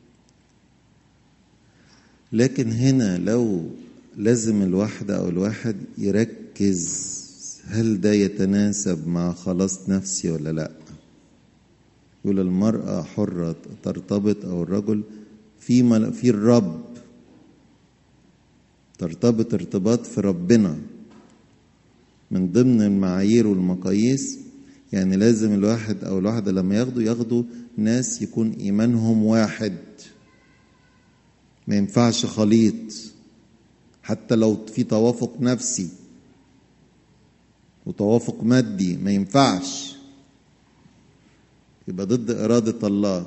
[SPEAKER 1] لكن هنا لو لازم الواحدة أو الواحد يركز هل ده يتناسب مع خلاص نفسي ولا لا يقول المرأة حرة ترتبط أو الرجل في مل... في الرب ترتبط ارتباط في ربنا من ضمن المعايير والمقاييس يعني لازم الواحد أو الواحدة لما ياخدوا ياخدوا ناس يكون إيمانهم واحد ما ينفعش خليط حتى لو في توافق نفسي وتوافق مادي ما ينفعش يبقى ضد إرادة الله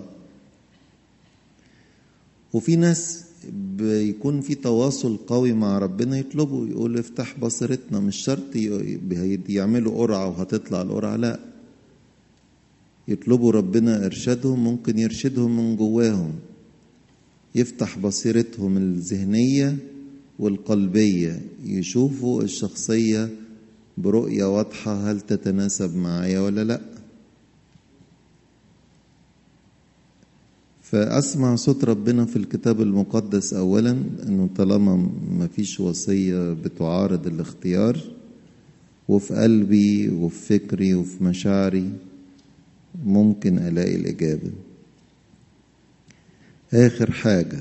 [SPEAKER 1] وفي ناس بيكون في تواصل قوي مع ربنا يطلبوا يقول افتح بصيرتنا مش شرط يعملوا قرعة وهتطلع القرعة لا يطلبوا ربنا إرشادهم ممكن يرشدهم من جواهم يفتح بصيرتهم الذهنية والقلبية يشوفوا الشخصية برؤية واضحة هل تتناسب معايا ولا لأ فأسمع صوت ربنا في الكتاب المقدس أولا أنه طالما ما فيش وصية بتعارض الاختيار وفي قلبي وفي فكري وفي مشاعري ممكن ألاقي الإجابة آخر حاجة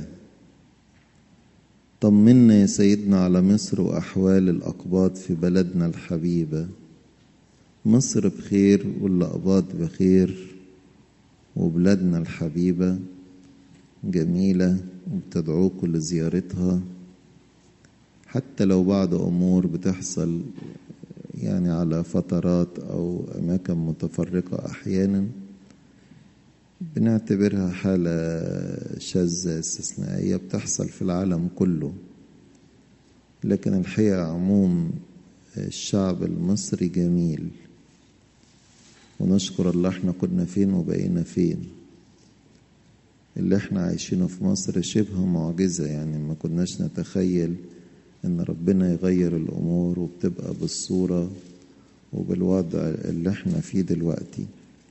[SPEAKER 1] طمنا يا سيدنا على مصر وأحوال الأقباط في بلدنا الحبيبة مصر بخير والأقباط بخير وبلادنا الحبيبة جميلة وبتدعوكم لزيارتها حتى لو بعض أمور بتحصل يعني على فترات أو أماكن متفرقة أحيانا بنعتبرها حالة شاذة استثنائية بتحصل في العالم كله لكن الحقيقة عموم الشعب المصري جميل ونشكر الله احنا كنا فين وبقينا فين اللي احنا عايشينه في مصر شبه معجزة يعني ما كناش نتخيل ان ربنا يغير الامور وبتبقى بالصورة وبالوضع اللي احنا فيه دلوقتي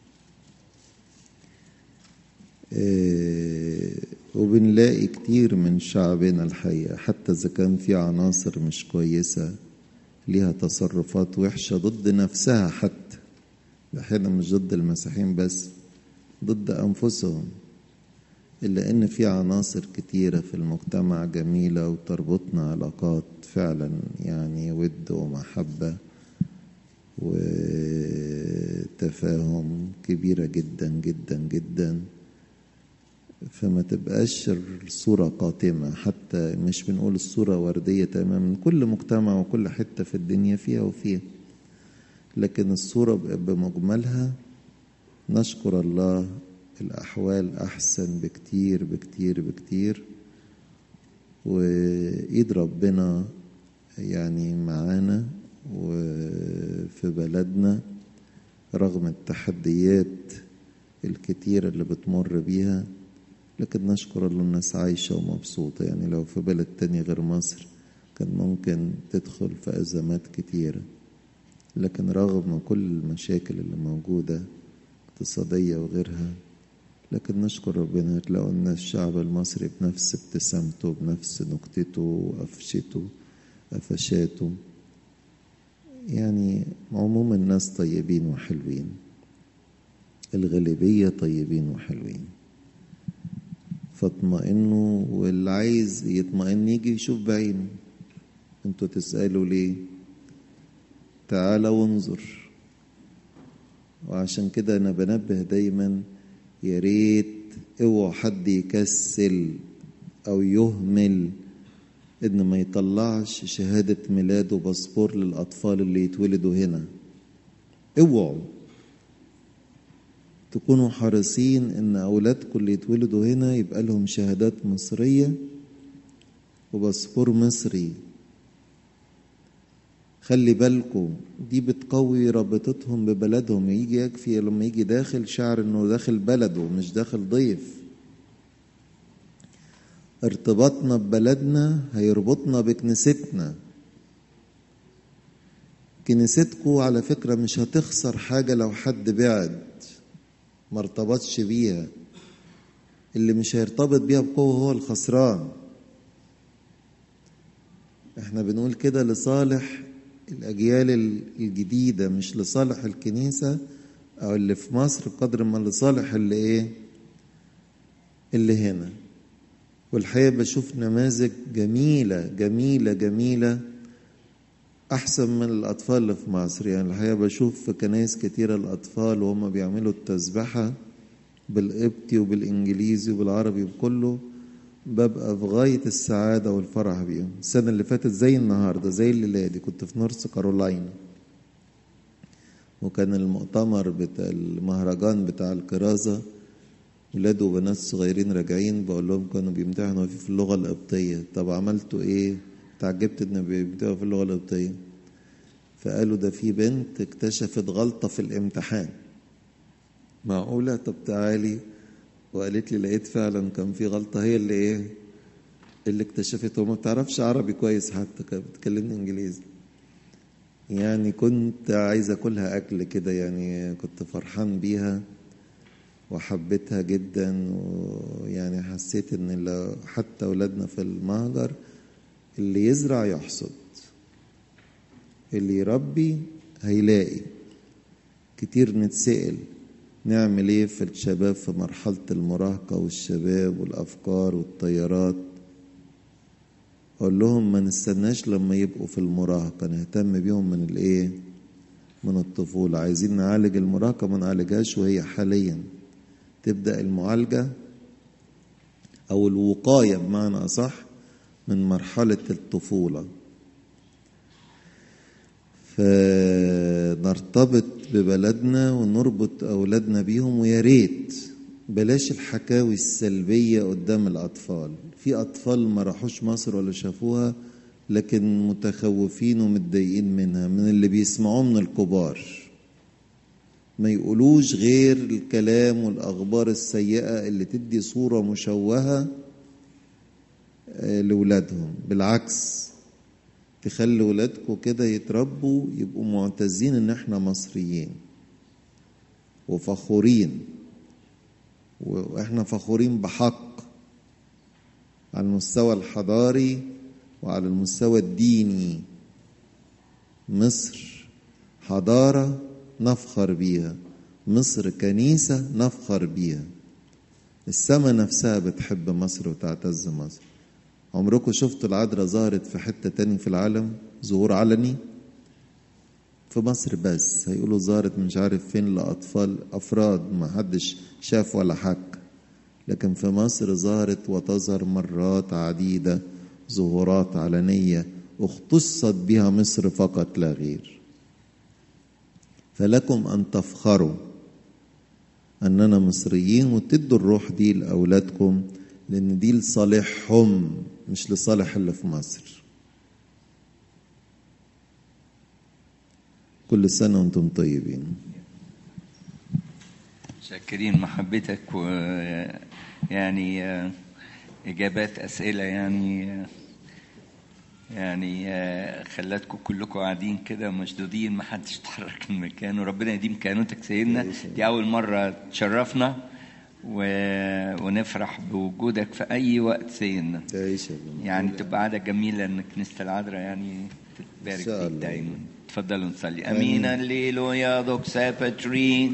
[SPEAKER 1] اه وبنلاقي كتير من شعبنا الحقيقة حتى إذا كان في عناصر مش كويسة ليها تصرفات وحشة ضد نفسها حتى أحيانا مش ضد المسيحيين بس ضد أنفسهم إلا إن في عناصر كتيرة في المجتمع جميلة وتربطنا علاقات فعلا يعني ود ومحبة وتفاهم كبيرة جدا جدا جدا فما تبقاش الصورة قاتمة حتى مش بنقول الصورة وردية تماما كل مجتمع وكل حتة في الدنيا فيها وفيها لكن الصورة بمجملها نشكر الله الأحوال أحسن بكتير بكتير بكتير وإيد ربنا يعني معانا وفي بلدنا رغم التحديات الكتيرة اللي بتمر بيها لكن نشكر الله الناس عايشة ومبسوطة يعني لو في بلد تاني غير مصر كان ممكن تدخل في أزمات كتيرة لكن رغم كل المشاكل اللي موجودة اقتصادية وغيرها لكن نشكر ربنا تلاقوا ان الشعب المصري بنفس ابتسامته بنفس نكتته وقفشته قفشاته يعني عموما الناس طيبين وحلوين الغالبية طيبين وحلوين فاطمئنوا واللي عايز يطمئن يجي يشوف بعينه انتوا تسألوا ليه تعالى وانظر وعشان كده انا بنبه دايما يا ريت اوعى حد يكسل او يهمل ان ما يطلعش شهادة ميلاد وباسبور للاطفال اللي يتولدوا هنا اوعوا تكونوا حريصين ان اولادكم اللي يتولدوا هنا يبقى لهم شهادات مصرية وباسبور مصري خلي بالكم دي بتقوي رابطتهم ببلدهم يجي يكفي لما يجي داخل شعر انه داخل بلده مش داخل ضيف ارتباطنا ببلدنا هيربطنا بكنيستنا كنيستكم على فكرة مش هتخسر حاجة لو حد بعد ما ارتبطش بيها اللي مش هيرتبط بيها بقوة هو الخسران احنا بنقول كده لصالح الأجيال الجديدة مش لصالح الكنيسة أو اللي في مصر بقدر ما لصالح اللي إيه اللي هنا والحقيقة بشوف نماذج جميلة جميلة جميلة أحسن من الأطفال اللي في مصر يعني الحقيقة بشوف في كنايس كتيرة الأطفال وهم بيعملوا التسبحة بالقبطي وبالإنجليزي وبالعربي وكله ببقى في غاية السعادة والفرح بيهم السنة اللي فاتت زي النهاردة زي الليلة دي كنت في نورث كارولاينا وكان المؤتمر بتاع المهرجان بتاع الكرازة ولاد وبنات صغيرين راجعين بقول لهم كانوا بيمتحنوا فيه في اللغة القبطية طب عملتوا ايه تعجبت ان بيمتحنوا في اللغة القبطية فقالوا ده في بنت اكتشفت غلطة في الامتحان معقولة طب تعالي وقالت لي لقيت فعلا كان في غلطة هي اللي ايه اللي اكتشفته وما بتعرفش عربي كويس حتى كانت بتكلمني انجليزي يعني كنت عايز اكلها اكل كده يعني كنت فرحان بيها وحبيتها جدا ويعني حسيت ان لو حتى اولادنا في المهجر اللي يزرع يحصد اللي يربي هيلاقي كتير نتسأل نعمل ايه في الشباب في مرحلة المراهقة والشباب والأفكار والطيارات أقول لهم ما نستناش لما يبقوا في المراهقة نهتم بيهم من الايه من الطفولة عايزين نعالج المراهقة ما نعالجهاش وهي حاليا تبدأ المعالجة أو الوقاية بمعنى أصح من مرحلة الطفولة فنرتبط ببلدنا ونربط أولادنا بيهم ويا ريت بلاش الحكاوي السلبية قدام الأطفال في أطفال ما راحوش مصر ولا شافوها لكن متخوفين ومتضايقين منها من اللي بيسمعوه من الكبار ما يقولوش غير الكلام والأخبار السيئة اللي تدي صورة مشوهة لولادهم بالعكس تخلي ولادكم كده يتربوا يبقوا معتزين ان احنا مصريين وفخورين واحنا فخورين بحق على المستوى الحضاري وعلى المستوى الديني مصر حضارة نفخر بيها مصر كنيسة نفخر بيها السماء نفسها بتحب مصر وتعتز مصر عمركم شفتوا العذراء ظهرت في حتة تاني في العالم ظهور علني في مصر بس هيقولوا ظهرت مش عارف فين لأطفال أفراد ما حدش شاف ولا حك لكن في مصر ظهرت وتظهر مرات عديدة ظهورات علنية اختصت بها مصر فقط لا غير فلكم أن تفخروا أننا مصريين وتدوا الروح دي لأولادكم لأن دي لصالحهم مش لصالح اللي في مصر كل سنة وانتم طيبين
[SPEAKER 2] شاكرين محبتك و يعني إجابات أسئلة يعني يعني خلتكم كلكم قاعدين كده مشدودين ما حدش اتحرك من مكانه ربنا يديم كانوتك سيدنا دي أول مرة تشرفنا و... ونفرح بوجودك في أي وقت سيدنا يعني تبقى عادة جميلة إن كنيسة العذراء يعني تتبارك فيك دايما تفضلوا نصلي أمين الليل يا دوك سابترين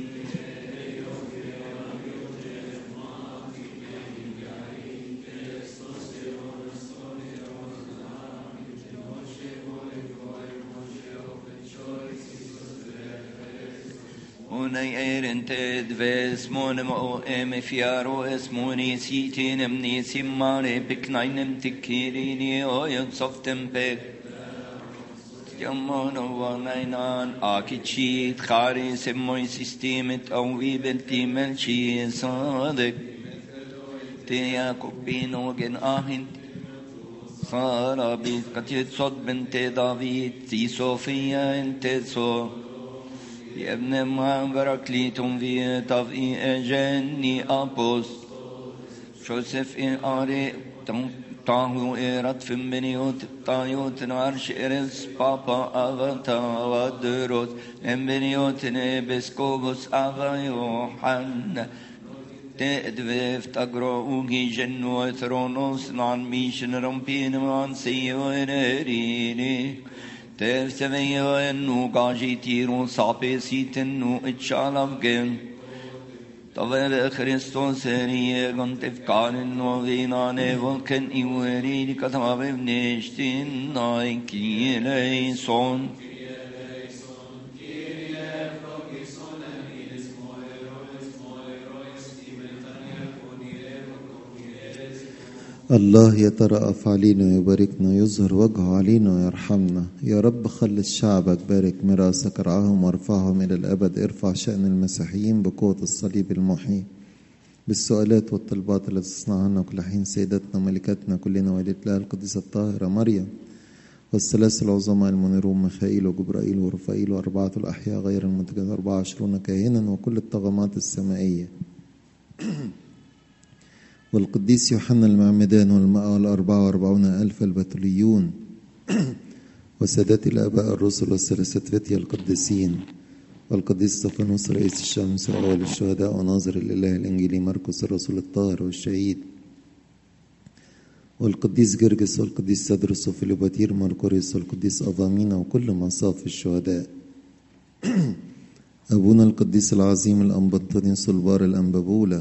[SPEAKER 2] Unai erente dves monem o em fiaro es moni sitinem ni simmare bekneinem tikirini o yon softem pe Jamon o wanainan akichit khari semmoy systemet au vibenti melchi sadek te yakobino gen ahin Sara bit katit sod bente David ti Sofia ente so يا ابن ما بركليتم في طفئ جني أبوس شوسف إن أري طاهو إيرات في منيوت طايوت نارش إرس بابا أغتا ودروس إن بنيوت نبسكوبوس أغا يوحنا تأدفف تقرأ أوغي جنو ثرونوس نان ميشن رمبين مان سيوينريني Tevseveyo ennu gaji tiru sape sitennu itchalavgen. Tavere Christos eriye gontefkarin no vinane volken iweri katavavev neshtin naiki eleison.
[SPEAKER 1] الله يترأف علينا ويباركنا يظهر وجهه علينا ويرحمنا يا رب خلص شعبك بارك ميراثك ارعاهم وارفعهم إلى الأبد ارفع شأن المسيحيين بقوة الصليب المحيي بالسؤالات والطلبات التي تصنعها لنا كل حين سيدتنا وملكتنا كلنا وليت لها القديسة الطاهرة مريم والثلاثة العظماء المنيرون ميخائيل وجبرائيل ورفائيل وأربعة الأحياء غير المنتجات أربعة وعشرون كاهنا وكل الطغمات السمائية والقديس يوحنا المعمدان والماء والأربعة وأربعون ألف البتوليون وسادات الآباء الرسل والثلاثة فتية القديسين والقديس استفانوس رئيس الشمس وأول الشهداء وناظر الإله الإنجيلي مرقس الرسول الطاهر والشهيد والقديس جرجس والقديس سدرس وفيلوباتير مرقوريوس والقديس أظامينا وكل من صاف الشهداء أبونا القديس العظيم الأنبطونيوس البار الأنبابولة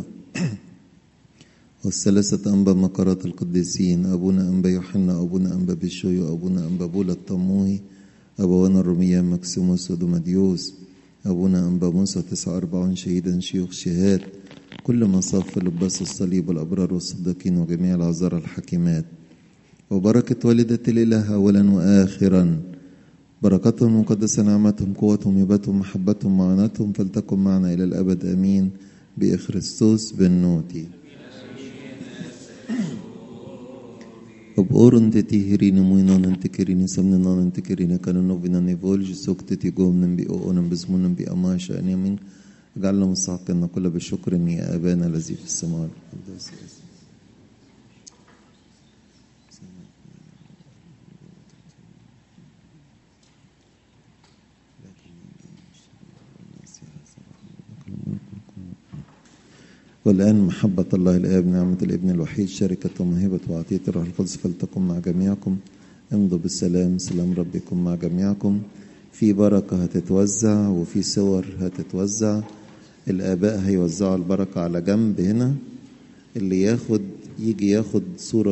[SPEAKER 1] والثلاثة أنبا مقرات القديسين أبونا أنبا يوحنا أبونا أنبا بشوي أبونا أنبا بولا الطموهي أبوانا الروميان مكسيموس ودوماديوس أبونا أنبا موسى تسعة أربعون شهيدا شيوخ شهاد كل من صاف في لباس الصليب والأبرار والصديقين وجميع العذارى الحكيمات وبركة والدة الإله أولا وآخرا بركتهم مقدسة نعمتهم قوتهم هبتهم محبتهم معاناتهم فلتكن معنا إلى الأبد أمين بإخريستوس بالنوتي Ob te tihirini muinon te kirini samne non te kirini kanu novina نيفولج سوكتتي قوم بي أؤون بزمون بي أماشا أن يمين اجعلنا مستحقين كل بشكر يا أبانا الذي في السماء القدوس والآن محبة الله الآب نعمة الابن الوحيد شركة وموهبة وعطية الروح القدس فلتكن مع جميعكم امضوا بالسلام سلام ربكم مع جميعكم في بركة هتتوزع وفي صور هتتوزع الآباء هيوزعوا البركة على جنب هنا اللي ياخد يجي ياخد صورة